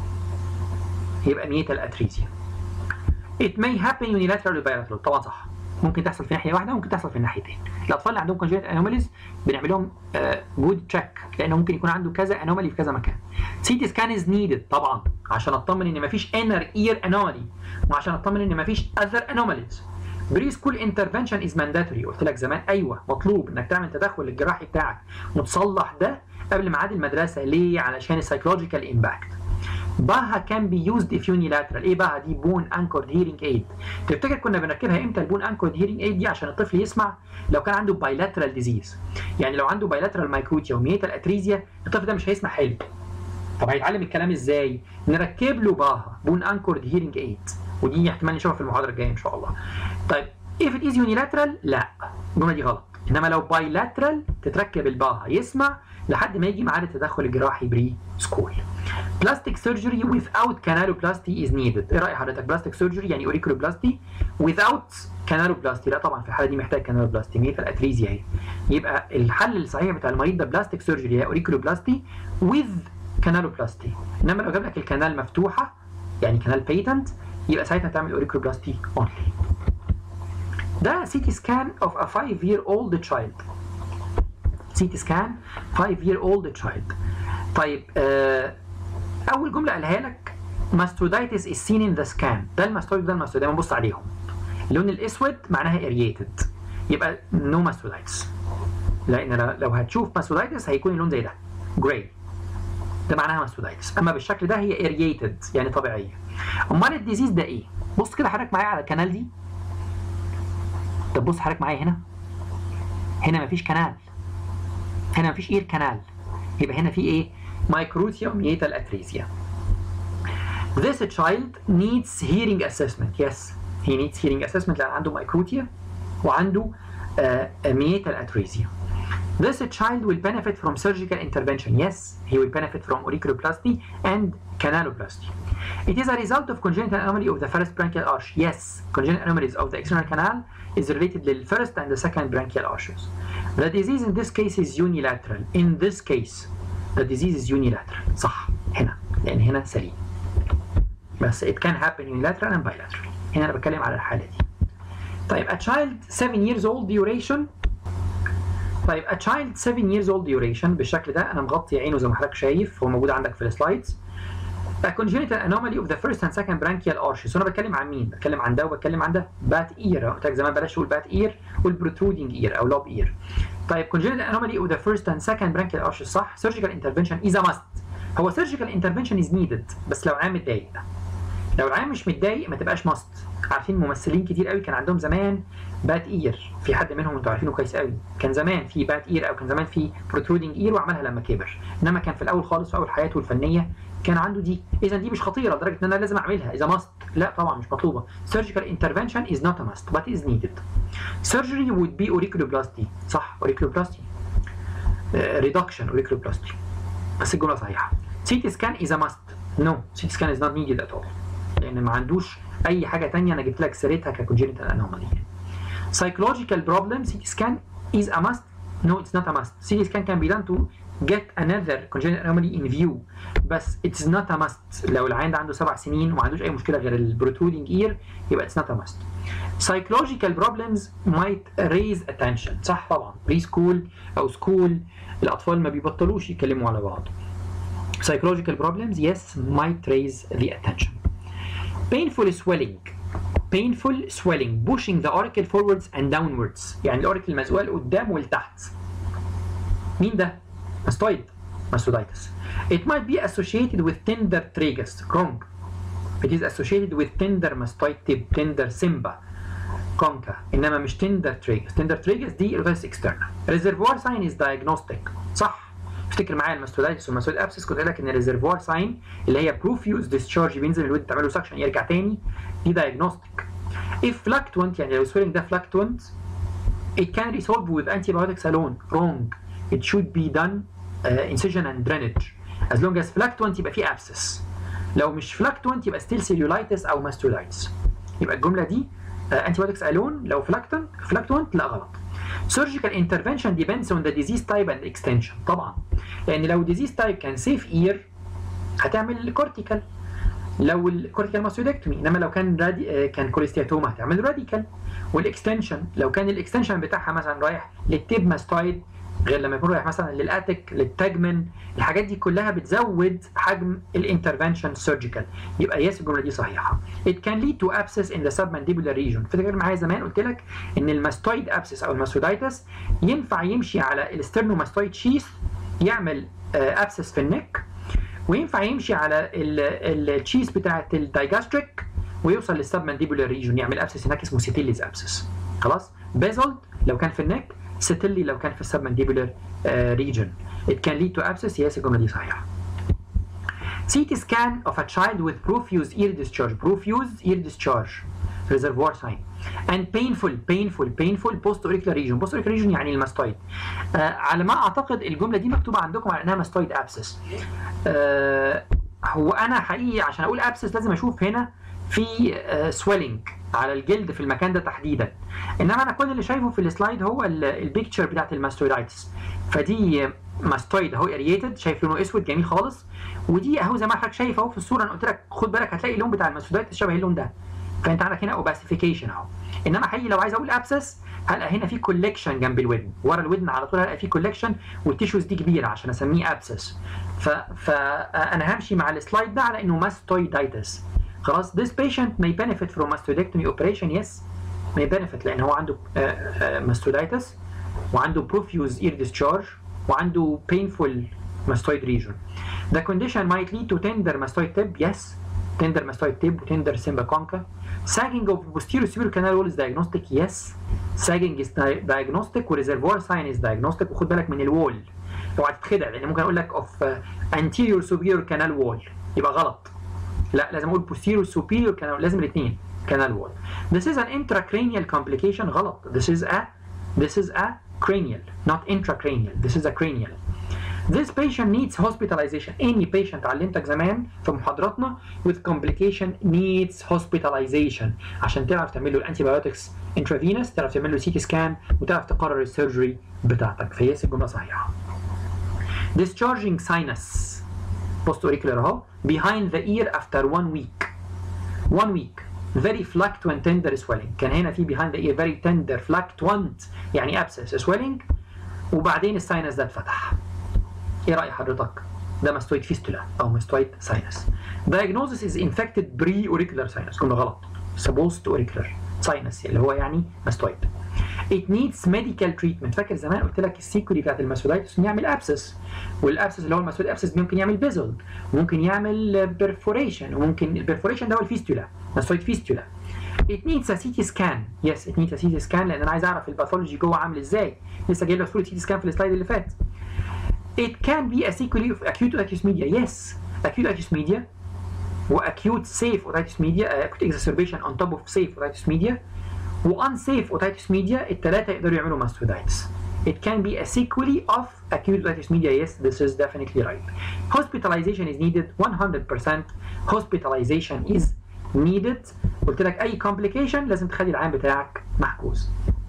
يبقى ميتال اتريزيا it may happen unilateral bilateral طبعا صح ممكن تحصل في ناحيه واحده وممكن تحصل في الناحيتين الاطفال اللي عندهم congenital anomalies بنعمل لهم جود تشيك لانه ممكن يكون عنده كذا انومالي في كذا مكان سي تي سكان از نيدد طبعا عشان اطمن ان مفيش انر اير انومالي وعشان اطمن ان مفيش اذر انوماليز بري سكول انترفنشن از مانداتوري قلت لك زمان ايوه مطلوب انك تعمل تدخل الجراحي بتاعك وتصلح ده قبل ميعاد المدرسه ليه علشان السايكولوجيكال امباكت باها كان بي يوزد اف يونيلاترال ايه باها دي بون انكورد هيرنج ايد تفتكر كنا بنركبها امتى البون انكورد هيرنج ايد دي عشان الطفل يسمع لو كان عنده بايلاترال ديزيز يعني لو عنده بايلاترال مايكروتيا وميتال اتريزيا الطفل ده مش هيسمع حلو طب هيتعلم الكلام ازاي نركب له باها بون انكورد هيرنج ايد ودي احتمال نشوفها في المحاضره الجايه ان شاء الله طيب if it is unilateral لا الجمله دي غلط انما لو بايلاترال تتركب الباها يسمع لحد ما يجي ميعاد التدخل الجراحي بري سكول بلاستيك سيرجري without canaloplasty is needed ايه راي حضرتك بلاستيك سيرجري يعني اوريكولوبلاستي without canaloplasty لا طبعا في الحاله دي محتاج canaloplasty ميتال اتريزيا اهي يبقى الحل الصحيح بتاع المريض ده بلاستيك سيرجري هي اوريكولوبلاستي with canaloplasty انما لو جاب لك الكنال مفتوحه يعني كنال بيتنت يبقى ساعتها تعمل اوريكولوبلاستي اونلي ده سي تي سكان اوف ا 5 year old child سي تي سكان 5 year old child طيب آه اول جمله قالها لك ماستودايتس is seen in the scan ده الماستويد ده الماستويد دايما بص عليهم اللون الاسود معناها ارييتد يبقى نو no ماستودايتس لان لو هتشوف ماستودايتس هيكون اللون زي ده جراي ده معناها ماستودايتس اما بالشكل ده هي ارييتد يعني طبيعيه امال الديزيز ده ايه بص كده حضرتك معايا على الكنال دي طب بص حضرتك معايا هنا هنا مفيش كنال هنا مفيش اير كنال يبقى هنا في ايه مايكروتيا وميتال اتريزيا This child needs hearing assessment. Yes, he needs hearing assessment لأن عنده مايكروتيا وعنده uh, meatal atresia. This child will benefit from surgical intervention. Yes, he will benefit from auriculoplasty and canaloplasty. It is a result of congenital anomaly of the first branchial arch. Yes, congenital anomalies of the external canal is related to the first and the second branchial arches. The disease in this case is unilateral. In this case, the disease is unilateral. صح هنا لأن هنا سليم. بس it can happen unilateral and bilateral. هنا انا بتكلم على الحاله دي طيب a child 7 years old duration طيب a child 7 years old duration بالشكل ده انا مغطي عينه زي ما حضرتك شايف هو موجود عندك في السلايدز a congenital anomaly of the first and second branchial arches انا بتكلم عن مين؟ بتكلم عن ده وبتكلم عن ده بات اير قلت لك زمان بلاش تقول بات اير قول بروترودنج اير او لوب اير طيب congenital anomaly of the first and second branchial arches صح surgical intervention is a must هو surgical intervention is needed بس لو العيان متضايق لو العيان مش متضايق ما تبقاش ماست عارفين ممثلين كتير قوي كان عندهم زمان بات اير في حد منهم انتوا عارفينه كويس قوي كان زمان في بات اير او كان زمان في بروترودنج اير وعملها لما كبر انما كان في الاول خالص في اول حياته الفنيه كان عنده دي اذا دي مش خطيره لدرجه ان انا لازم اعملها اذا ماست لا طبعا مش مطلوبه surgical intervention is not a must but is needed surgery would be auriculoplasty صح auriculoplasty uh, reduction auriculoplasty بس الجمله صحيحه CT scan is a must no CT scan is not needed at all لان ما عندوش اي حاجه تانية انا جبت لك سيرتها كcongenital anomaly psychological problem CT scan is a must no it's not a must CT scan can be done to get another congenital anomaly in view بس it's not a must لو العيان ده عنده سبع سنين وما عندوش اي مشكله غير البروترودنج ear يبقى it's not a must psychological problems might raise attention صح طبعا بري سكول او سكول الاطفال ما بيبطلوش يتكلموا على بعض psychological problems yes might raise the attention painful swelling painful swelling pushing the auricle forwards and downwards يعني الاوريكل مزقوقه لقدام ولتحت مين ده؟ ماستويد ماستودايتس It might be associated with tender tragus wrong It is associated with tender mastoid tip tender simba conca انما مش tender tragus tender tragus دي reverse external reservoir sign is diagnostic صح افتكر معايا الماستودايتس والماستويد ابسس كنت قايل لك ان الريزرفوار ساين اللي هي بروفيوز ديسشارج بينزل الود تعمل له سكشن يرجع تاني دي diagnostic if fluctuant يعني لو swelling ده fluctuant it can resolve with antibiotics alone wrong it should be done uh, incision and drainage as long as fluctuant يبقى فيه abscess لو مش fluctuant يبقى still cellulitis او mastoiditis يبقى الجمله دي uh, antibiotics alone لو fluctuant fluctuant لا غلط surgical intervention depends on the disease type and extension طبعا لان لو disease type كان safe ear هتعمل كورتيكال لو الكورتيكال ماستودكتومي انما لو كان رادي كان كوليستياتوما هتعمل راديكال والاكستنشن لو كان الاكستنشن بتاعها مثلا رايح للتيب ماستويد غير لما يكون رايح مثلا للاتك للتاجمن الحاجات دي كلها بتزود حجم الانترفنشن سيرجيكال يبقى يس الجمله دي صحيحه it can lead to abscess in the submandibular region فاكر معايا زمان قلت لك ان الماستويد ابسس او الماستودايتس ينفع يمشي على الاسترنوماستويد شيث يعمل ابسس في النك وينفع يمشي على التشيز بتاعت الدايجاستريك ويوصل للسبمانديبولار ريجون يعمل ابسس هناك اسمه سيتيليز ابسس خلاص بيزلد لو كان في النك ستيلي لو كان في السبمانديبولار ريجن it can lead to abscess يس الجمله دي صحيحه CT scan of a child with profuse ear discharge profuse ear discharge reservoir sign and painful painful painful post auricular region post auricular region يعني الماستويد آه على ما اعتقد الجمله دي مكتوبه عندكم على انها ماستويد ابسس آه هو انا حقيقي عشان اقول ابسس لازم اشوف هنا في آه سويلنج على الجلد في المكان ده تحديدا انما انا كل اللي شايفه في السلايد هو البيكتشر بتاعت الماستويدايتس فدي ماستويد اهو اريتد شايف لونه اسود جميل خالص ودي اهو زي ما حضرتك شايف اهو في الصوره انا قلت لك خد بالك هتلاقي اللون بتاع الماستويدايتس شبه اللون ده فانت عندك هنا اوباسيفيكيشن اهو انما حقيقي لو عايز اقول ابسس هلقى هنا في كولكشن جنب الودن ورا الودن على طول هلقى في كولكشن والتيشوز دي كبيره عشان اسميه ابسس فانا همشي مع السلايد ده على انه ماستويدايتس خلاص this patient may benefit from mastodectomy operation yes may benefit لان هو عنده ماستودايتس وعنده profuse ear discharge وعنده painful mastoid region the condition might lead to tender mastoid tip yes tender mastoid tip tender simba concha sagging of posterior superior canal wall is diagnostic yes sagging is di diagnostic reservoir sign is diagnostic وخد بالك من الوول اوعى تتخدع لان ممكن اقول لك of uh, anterior superior canal wall يبقى غلط لا لازم اقول posterior superior canal لازم الاثنين canal wall this is an intracranial complication غلط this is a this is a cranial not intracranial this is a cranial This patient needs hospitalization. Any patient علمتك زمان في محاضراتنا with complication needs hospitalization عشان تعرف تعمل له الانتيبيوتكس intravenous تعرف تعمل له سي تي سكان وتعرف تقرر السيرجري بتاعتك فيس الجمله صحيحه. Discharging sinus post auricular اهو behind the ear after one week. One week very fluctuant tender swelling كان هنا في behind the ear very tender fluctuant يعني abscess swelling وبعدين الساينس ده اتفتح ايه رأي حضرتك؟ ده ماستويد فيستولا او ماستويد ساينس diagnosis is infected pre-auricular sinus كنا غلط supposed auricular sinus اللي هو يعني ماستويد it needs medical treatment فاكر زمان قلت لك السيكولي بتاعت الماسودايتس يعمل ابسس والابسس اللي هو الماسود ابسس ممكن يعمل بيزل ممكن يعمل بيرفوريشن وممكن البرفوريشن ده هو الفيستولا ماسويد فيستولا it needs a CT scan yes it needs a CT scan لان انا عايز اعرف الباثولوجي جوه عامل ازاي لسه جايب لك صوره CT scan في السلايد اللي فات it can be a sequelae of acute otitis media yes acute otitis media واكيوت safe otitis media acute exacerbation on top of safe otitis media وانسيف اوتيتس ميديا الثلاثه يقدروا يعملوا ماستودايتس It can be a sequelae of acute otitis media. Yes, this is definitely right. Hospitalization is needed 100%. Hospitalization is needed. قلت لك أي complication لازم تخلي العام بتاعك محجوز.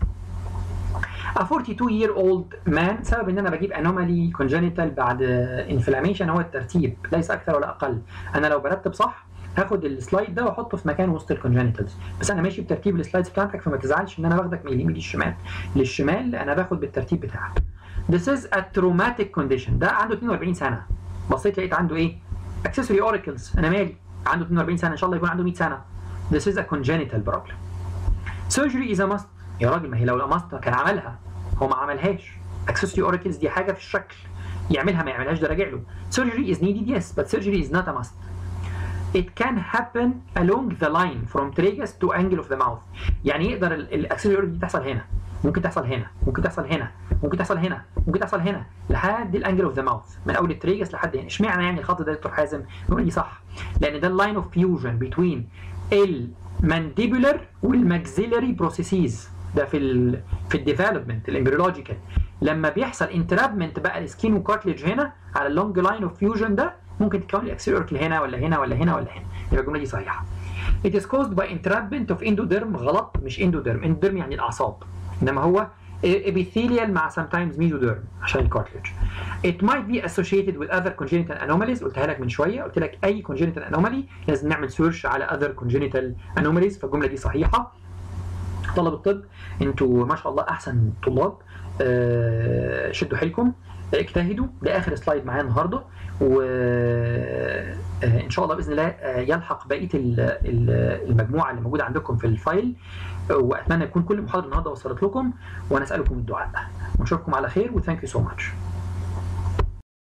A 42 year old man سبب ان انا بجيب anomaly congenital بعد inflammation هو الترتيب ليس اكثر ولا اقل. انا لو برتب صح هاخد السلايد ده واحطه في مكان وسط الكونجنتالز بس انا ماشي بترتيب السلايدز بتاعتك فما تزعلش ان انا باخدك من اليمين للشمال للشمال انا باخد بالترتيب بتاعك This is a traumatic condition ده عنده 42 سنه بصيت لقيت عنده ايه accessory auricles انا مالي عنده 42 سنه ان شاء الله يكون عنده 100 سنه This is a congenital problem Surgery is a must يا راجل ما هي لو must كان عملها هو ما عملهاش accessory auricles دي حاجه في الشكل يعملها ما يعملهاش ده راجع له Surgery is needed yes but surgery is not a must it can happen along the line from tragus to angle of the mouth يعني يقدر الاكسلري دي تحصل هنا ممكن تحصل هنا ممكن تحصل هنا ممكن تحصل هنا ممكن تحصل هنا لحد الانجل اوف ذا ماوث من اول التريجس لحد هنا اشمعنى يعني الخط ده دكتور حازم يقول لي صح لان ده اللاين اوف فيوجن بين المانديبولار والماكسيلري بروسيسز ده في ال في الديفلوبمنت الامبريولوجيكال لما بيحصل انترابمنت بقى السكين وكارتلج هنا على اللونج لاين اوف فيوجن ده ممكن تكون الاكسيركل هنا ولا هنا ولا هنا ولا هنا يبقى الجمله دي صحيحه It is caused by entrapment of endoderm غلط مش endoderm endoderm يعني الاعصاب انما هو epithelial مع sometimes mesoderm عشان الكارتلج It might be associated with other congenital anomalies قلتها لك من شويه قلت لك اي congenital anomaly لازم نعمل سيرش على other congenital anomalies فالجمله دي صحيحه طلب الطب انتوا ما شاء الله احسن طلاب أه شدوا حيلكم اجتهدوا ده اخر سلايد معايا النهارده وان شاء الله باذن الله يلحق بقيه المجموعه اللي موجوده عندكم في الفايل واتمنى يكون كل محاضره النهارده وصلت لكم وانا اسالكم الدعاء ونشوفكم على خير وثانك يو سو ماتش